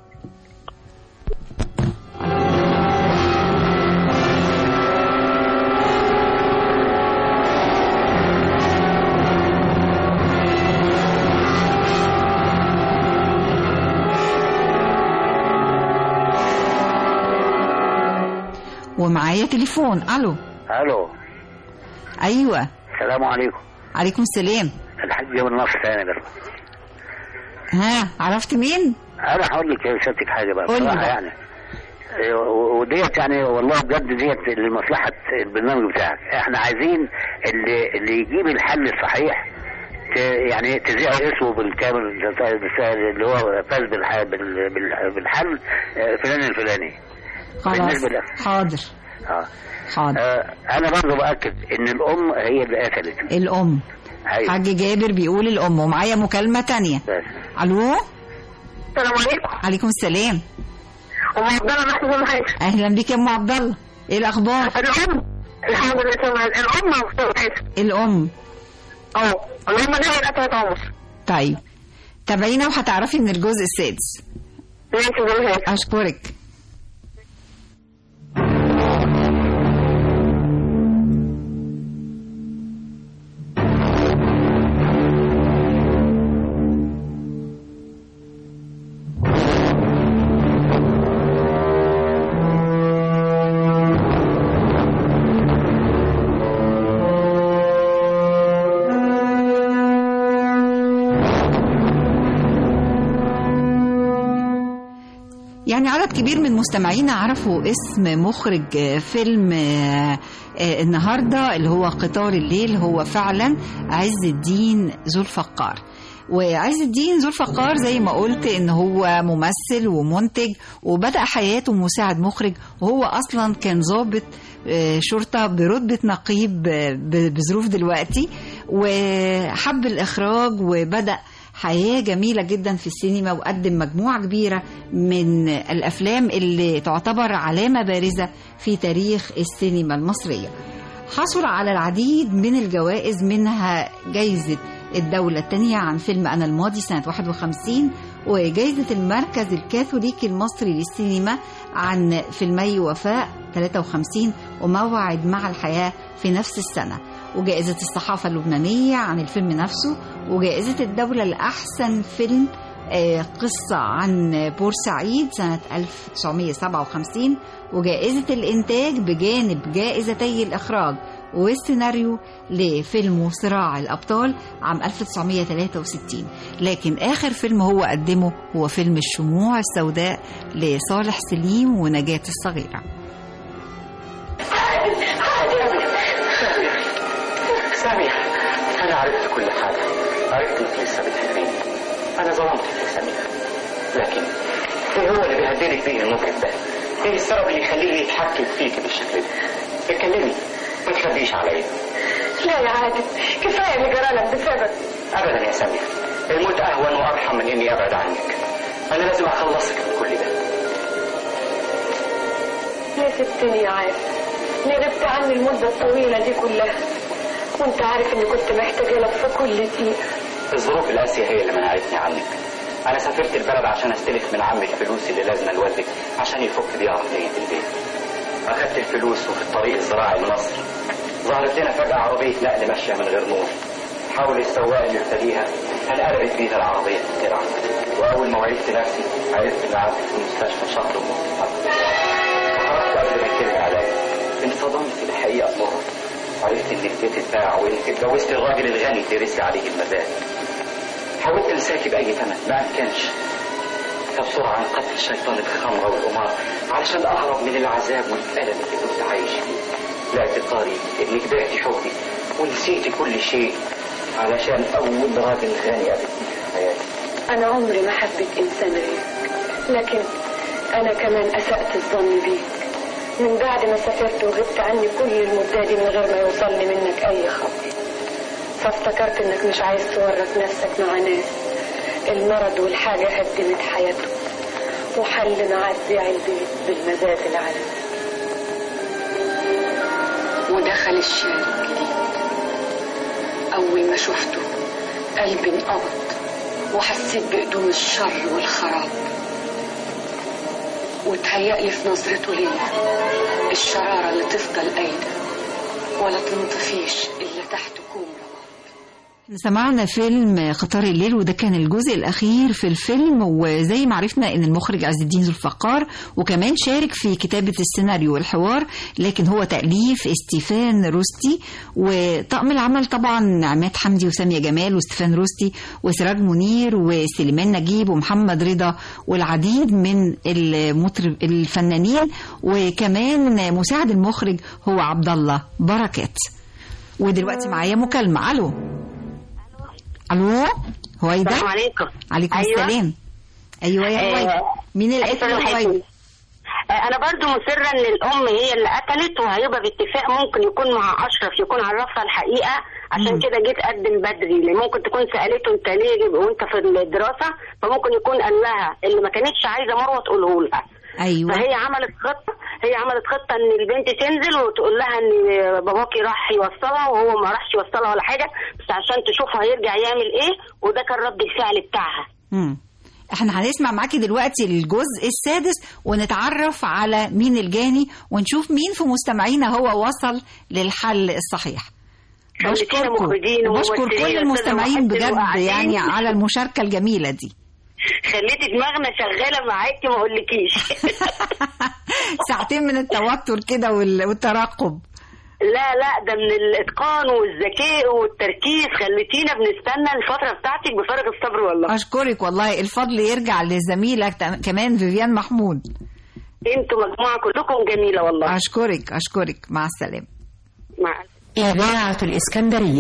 ومعايا تليفون ألو الو أيوة السلام عليكم عليكم السلام الحاج جاب النصر تاني برضه ها عرفت مين؟ انا هقول لك يا ستك حاجه بقى قول لي بصراحه بقى. يعني إيه، و- وديت يعني والله بجد ديت لمصلحه البرنامج بتاعك احنا عايزين اللي اللي يجيب الحل الصحيح ت- يعني تذيع اسمه بالكامل اللي هو فاز بالح- بال- بال- بالحل آه، فلان الفلاني خلاص بالنسبة لك. حاضر اه حاضر آه، انا برضه باكد ان الام هي اللي قتلت الأم أيوة. حاج جابر بيقول الأم ومعايا مكالمة تانية ألو السلام عليكم عليكم السلام ام عبد الله محمود معاك أهلا بيك يا أم عبد الله إيه الأخبار؟ الام الحمد لله تمام الام مبسوطه الأم اه الام دي قتلت عمر طيب تابعينا وهتعرفي من الجزء السادس ماشي بالهيك أشكرك يعني عدد كبير من مستمعينا عرفوا اسم مخرج آه، فيلم آه، آه، النهارده اللي هو قطار الليل هو فعلا عز الدين ذو الفقار وعز الدين ذو الفقار زي ما قلت ان هو ممثل ومنتج وبدأ حياته مساعد مخرج وهو اصلا كان ضابط آه، شرطة برتبة نقيب آه، ب- بظروف دلوقتي وحب الإخراج وبدأ حياة جميلة جدا في السينما وقدم مجموعة كبيرة من الأفلام اللي تعتبر علامة بارزة في تاريخ السينما المصرية حصل على العديد من الجوائز منها جايزة الدولة الثانية عن فيلم أنا الماضي سنة 51 وجائزة المركز الكاثوليكي المصري للسينما عن فيلمي وفاء 53 وموعد مع الحياة في نفس السنة وجائزة الصحافة اللبنانية عن الفيلم نفسه وجائزة الدولة لأحسن فيلم آه، قصة عن بورسعيد سنة 1957 وجائزة الإنتاج بجانب جائزتي الإخراج والسيناريو لفيلمه صراع الأبطال عام 1963 لكن آخر فيلم هو قدمه هو فيلم الشموع السوداء لصالح سليم ونجاة الصغيرة سامية أنا عرفت كل حاجة عرفت إنك لسه بتحبيني أنا ظلمتك يا سامية لكن إيه هو اللي بيهددك بيه المجرم ده؟ إيه السبب اللي يخليه يتحكم فيك بالشكل ده؟ اتكلمي ما تخبيش عليا لا يا عادل كفايه اللي جرالك بسبب أبدا يا سامية الموت أهون وأرحم من إني أبعد عنك أنا لازم أخلصك من كل ده ليه سبتني يا عادل ليه غبت عني المده الطويله دي كلها وانت عارف اني كنت محتاجه لك في كل دقيقه الظروف القاسية هي اللي منعتني عنك أنا سافرت البلد عشان أستلف من عمي الفلوس اللي لازم لوالدك عشان يفك بيها عرضية البيت أخدت الفلوس وفي الطريق الزراعي لمصر ظهرت لنا فجأة عربية نقل ماشية من غير نور حاول السواق اللي يرتديها انقلبت بيها العربية تترعى وأول ما وعيت نفسي عرفت إني قعدت في المستشفى شهر ونص خرجت قبل ما يتم عليا انصدمت الحقيقة مرة عرفت إنك بتتباع وإنك اتجوزت الراجل الغني اللي رسي عليه المزاد حاولت انساكي بأي ثمن ما أمكنش فبسرعة انقذت الشيطان الخمرة والقمار علشان أهرب من العذاب والألم اللي كنت عايش فيه لاعتقادي إنك بعتي حبي ونسيتي كل شيء علشان أول راجل غني قابلتني في حياتي انا عمري ما حبيت انسان غيرك لكن انا كمان اسأت الظن بيك من بعد ما سافرت وغبت عني كل المدة دي من غير ما يوصلني منك اي خبر فافتكرت انك مش عايز تورط نفسك مع ناس المرض والحاجة هدمت حياتهم وحل معزع البيت بالمزاج العلوي ودخل الشارع الجديد أول ما شفته قلبي انقبض وحسيت بقدوم الشر والخراب وتهيألي في نظرته ليا الشرارة اللي تفضل قايدة ولا تنطفيش إلا تحت كوم سمعنا فيلم قطار الليل وده كان الجزء الأخير في الفيلم وزي ما عرفنا إن المخرج عز الدين ذو الفقار وكمان شارك في كتابة السيناريو والحوار لكن هو تأليف استيفان روستي وطاقم العمل طبعا عماد حمدي وسامية جمال واستيفان روستي وسراج منير وسليمان نجيب ومحمد رضا والعديد من المطرب الفنانين وكمان مساعد المخرج هو عبد الله بركات ودلوقتي معايا مكالمة ألو الو هويدا السلام عليكم عليكم أيوة. السلام ايوه يا هويدا آه، مين اللي أيوة، قتل أنا هويدا حاسس. آه، انا برضو مصره ان الام هي اللي قتلت وهيبقى باتفاق ممكن يكون مع اشرف يكون عرفها الحقيقه عشان مم. كده جيت اقدم بدري لان ممكن تكون سالته انت ليه وانت في الدراسه فممكن يكون قال لها اللي ما كانتش عايزه مروه تقوله لها ايوه فهي عملت خطه هي عملت خطه ان البنت تنزل وتقول لها ان باباكي راح يوصلها وهو ما راحش يوصلها ولا حاجه بس عشان تشوفها هيرجع يعمل ايه وده كان رد الفعل بتاعها مم. احنا هنسمع معاكي دلوقتي الجزء السادس ونتعرف على مين الجاني ونشوف مين في مستمعينا هو وصل للحل الصحيح خليتينا مخرجين بشكر وممثلين كل يا المستمعين أستاذة محسن بجد وقاعدين. يعني على المشاركة الجميلة دي خليتي دماغنا شغاله معاكي ما اقولكيش ساعتين من التوتر كده وال- والترقب لا لا ده من الاتقان والذكاء والتركيز خليتينا بنستنى الفتره بتاعتك بفارغ الصبر والله أشكرك والله الفضل يرجع لزميلك تم- كمان فيفيان محمود انتوا مجموعه كلكم جميله والله أشكرك أشكرك مع السلامة مع إذاعة الإسكندرية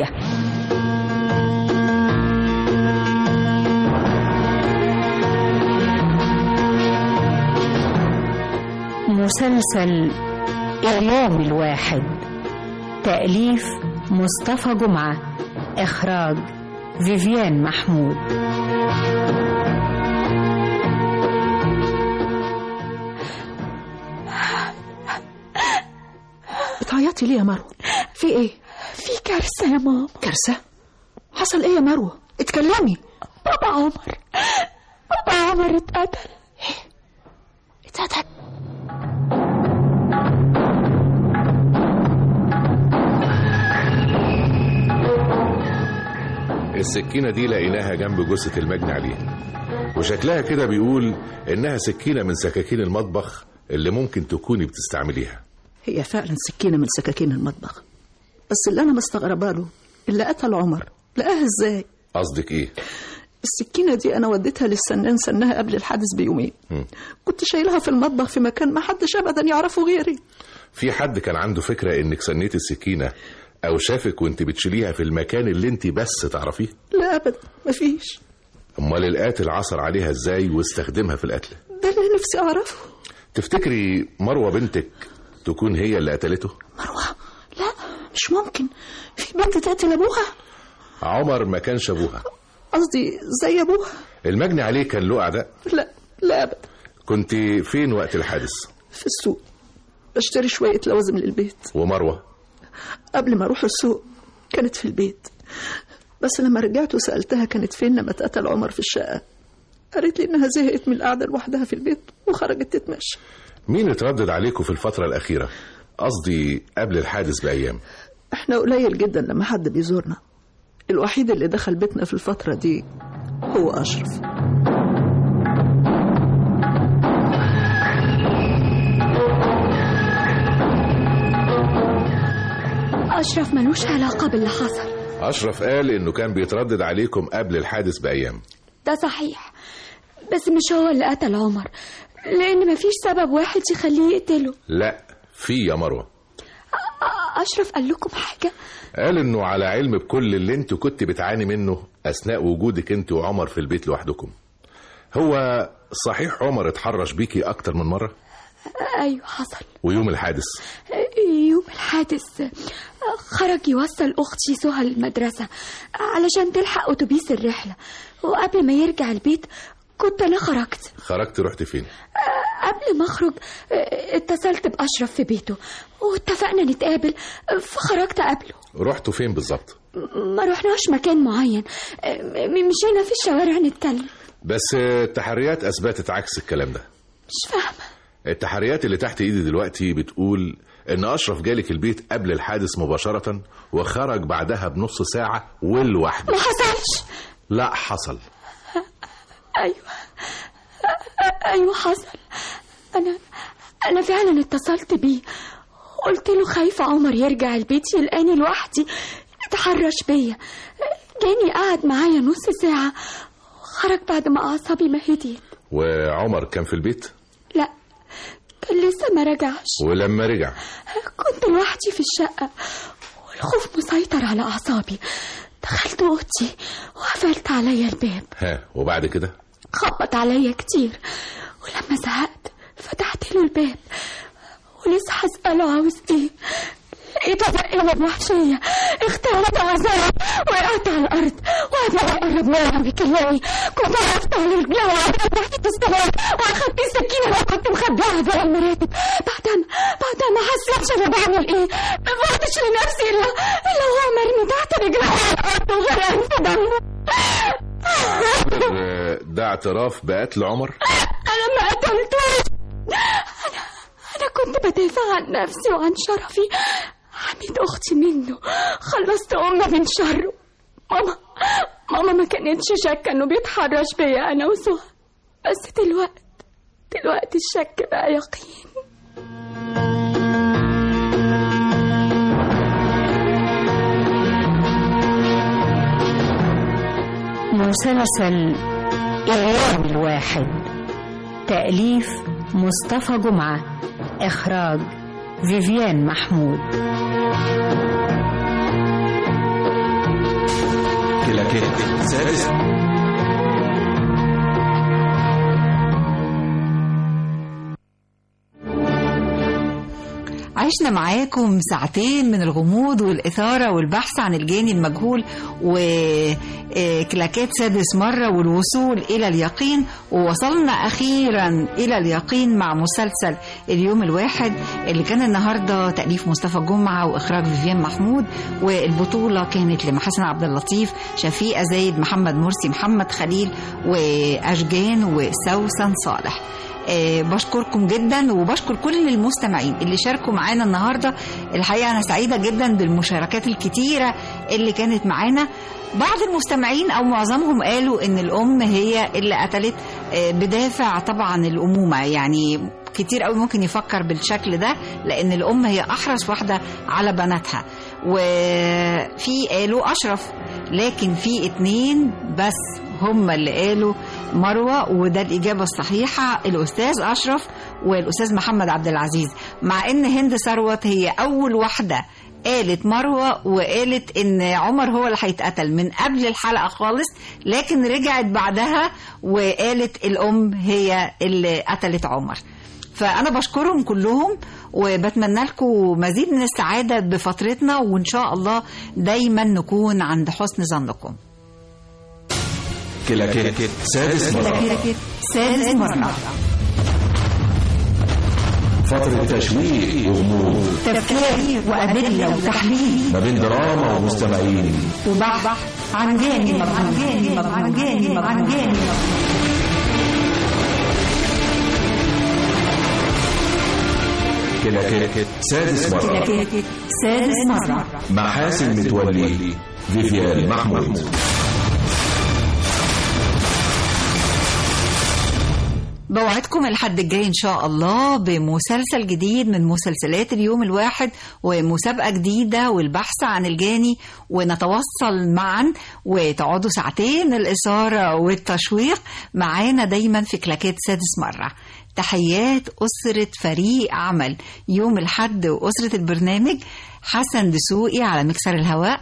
مسلسل اليوم الواحد تأليف مصطفى جمعة إخراج فيفيان محمود بتعيطي ليه يا مروه في ايه في كارثة يا ماما كارثه حصل ايه يا مروه اتكلمي بابا عمر بابا عمر اتقتل اتقتل السكينة دي لقيناها جنب جثة المجني عليها وشكلها كده بيقول إنها سكينة من سكاكين المطبخ اللي ممكن تكوني بتستعمليها هي فعلا سكينه من سكاكين المطبخ بس اللي انا مستغربه له اللي قتل عمر لقاها ازاي قصدك إيه؟ السكينه دي انا وديتها للسنان سنها قبل الحادث بيومين مم. كنت شايلها في المطبخ في مكان ما حدش ابدا يعرفه غيري في حد كان عنده فكرة إنك سنيت السكينة أو شافك وأنت بتشيليها في المكان اللي أنت بس تعرفيه؟ لا ابدا مفيش أمال القاتل عثر عليها إزاي واستخدمها في القتل؟ ده اللي نفسي اعرفه تفتكري مروة بنتك تكون هي اللي قتلته؟ لا مش ممكن في بنت تقتل ابوها عمر ما كانش أبوها قصدي زي ابوها المجني عليه كان له أعداء لا لا ابدا كنت فين وقت الحادث؟ في السوق بشتري شويه لوازم للبيت ومروة قبل ما اروح السوق كانت في البيت بس لما رجعت وسالتها كانت فين لما اتقتل عمر في الشقه قالت لي انها زهقت من القعده لوحدها في البيت وخرجت تتمشى مين اتردد عليكم في الفترة الأخيرة؟ قصدي قبل الحادث بأيام احنا قليل جدا لما حد بيزورنا الوحيد اللي دخل بيتنا في الفتره دي هو اشرف أشرف ملوش علاقة باللي حصل أشرف قال إنه كان بيتردد عليكم قبل الحادث بأيام ده صحيح بس مش هو اللي قتل عمر لأن مفيش سبب واحد يخليه يقتله لا في يا مروة أ- أشرف قال لكم حاجة قال إنه على علم بكل اللي انت كنت بتعاني منه أثناء وجودك انت وعمر في البيت لوحدكم هو صحيح عمر اتحرش بيكي أكتر من مرة أيوة حصل ويوم الحادث يوم الحادث خرج يوصل أختي سهى المدرسة علشان تلحق أتوبيس الرحلة وقبل ما يرجع البيت كنت أنا خرجت خرجت رحت فين قبل ما أخرج آه، اتصلت بأشرف في بيته واتفقنا نتقابل فخرجت قبله رحتوا فين بالظبط ما رحناش مكان معين آه، م- مشينا في الشوارع نتكلم بس التحريات اثبتت عكس الكلام ده مش فاهمة التحريات اللي تحت ايدي دلوقتي بتقول ان اشرف جالك البيت قبل الحادث مباشرة وخرج بعدها بنص ساعة ولوحده ما حصلش لا حصل أيوة أ- أيوة حصل أنا أنا فعلا اتصلت بيه قلت له خايفة عمر يرجع البيت يلقاني لوحدي اتحرش بيا جاني قعد معايا نص ساعة خرج بعد ما أعصابي ما هديت وعمر كان في البيت لا كان لسه ما رجعش ولما رجع كنت لوحدي في الشقة والخوف مسيطر على أعصابي دخلت أوضتي وقفلت عليا الباب ها وبعد كده خبط عليا كتير ولما زهقت فتحت له الباب ولسه هسأله عاوز ايه لقيته زقني بوحشية اختلط عذاب وقعت على الأرض وقعد يقرب منها بيكلمني كنت وقفت على رجلي وقعدت تحت السماء وأخدت السكينة اللي كنت مخبيها جوه المراتب بعدها بعدها ما حسيتش أنا بعمل إيه ما فقتش لنفسي إلا إلا هو مرمي تحت رجلي على الأرض وغرقان في دمه ده اعتراف بقتل عمر أنا ما قتلتوش أنا أنا كنت بدافع عن نفسي وعن شرفي حميت أختي منه خلصت أمي من شره ماما ماما ما كانتش شاكة إنه بيتحرش بيا أنا وسهى بس دلوقتي دلوقتي الشك بقى يقين مسلسل اليوم الواحد تأليف مصطفى جمعة إخراج فيفيان محمود كلاكيت سادس عشنا معاكم ساعتين من الغموض والإثارة والبحث عن الجاني المجهول وكلاكات سادس مرة والوصول إلى اليقين ووصلنا أخيرا إلى اليقين مع مسلسل اليوم الواحد اللي كان النهاردة تأليف مصطفى جمعة وإخراج فيفيان محمود والبطولة كانت لمحسن عبد اللطيف شفيقة زايد محمد مرسي محمد خليل وأشجان وسوسن صالح آه، بشكركم جدا وبشكر كل المستمعين اللي شاركوا معانا النهارده الحقيقه انا سعيده جدا بالمشاركات الكتيره اللي كانت معانا بعض المستمعين او معظمهم قالوا ان الام هي اللي قتلت آه، بدافع طبعا الامومه يعني كتير قوي ممكن يفكر بالشكل ده لان الام هي احرص واحده على بناتها وفي قالوا اشرف لكن في اتنين بس هم اللي قالوا مروه وده الاجابه الصحيحه الاستاذ اشرف والاستاذ محمد عبد العزيز مع ان هند ثروت هي اول واحده قالت مروه وقالت ان عمر هو اللي هيتقتل من قبل الحلقه خالص لكن رجعت بعدها وقالت الام هي اللي قتلت عمر فانا بشكرهم كلهم وبتمنى لكم مزيد من السعاده بفترتنا وان شاء الله دايما نكون عند حسن ظنكم كلاكيت سادس مرة كلاكيت سادس مرة فترة تشويق وغموض تفكير وأدلة وتحليل ما بين دراما ومستمعين وبحث عن جاني مجهول عن جاني مجهول عن جاني مجهول عن جاني مجهول كلاكيت سادس مرة كلاكيت سادس مرة مع حاسم متولي فيفيان محمود بوعدكم الحد الجاي إن شاء الله بمسلسل جديد من مسلسلات اليوم الواحد ومسابقة جديدة والبحث عن الجاني ونتواصل معا وتقعدوا ساعتين الإثارة والتشويق معانا دايما في كلاكات سادس مرة تحيات أسرة فريق عمل يوم الحد وأسرة البرنامج حسن دسوقي على مكسر الهواء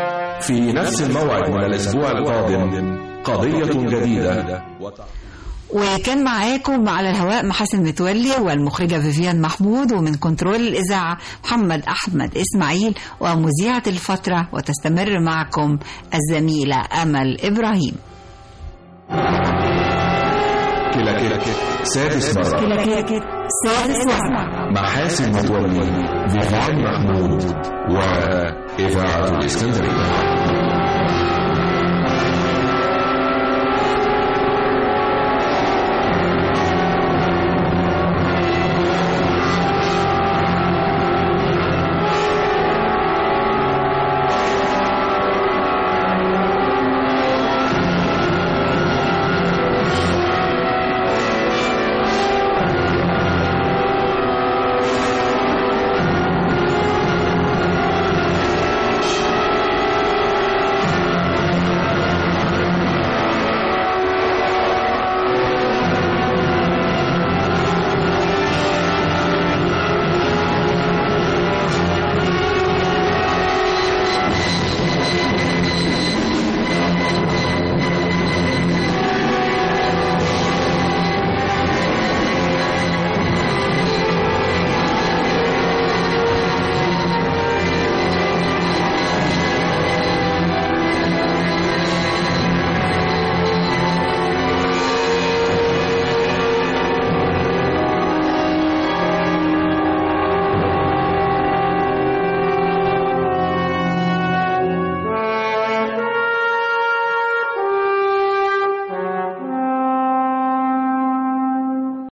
في نفس الموعد من الأسبوع القادم قضية جديدة وكان معاكم على الهواء محاسن متولي والمخرجة فيفيان محمود ومن كنترول الإذاعة محمد أحمد إسماعيل ومذيعة الفترة وتستمر معكم الزميلة أمل إبراهيم كلاكيت سادس مرة كلاكيت سادس مرة محاسن متولي فيفيان محمود وإذاعة الإسكندرية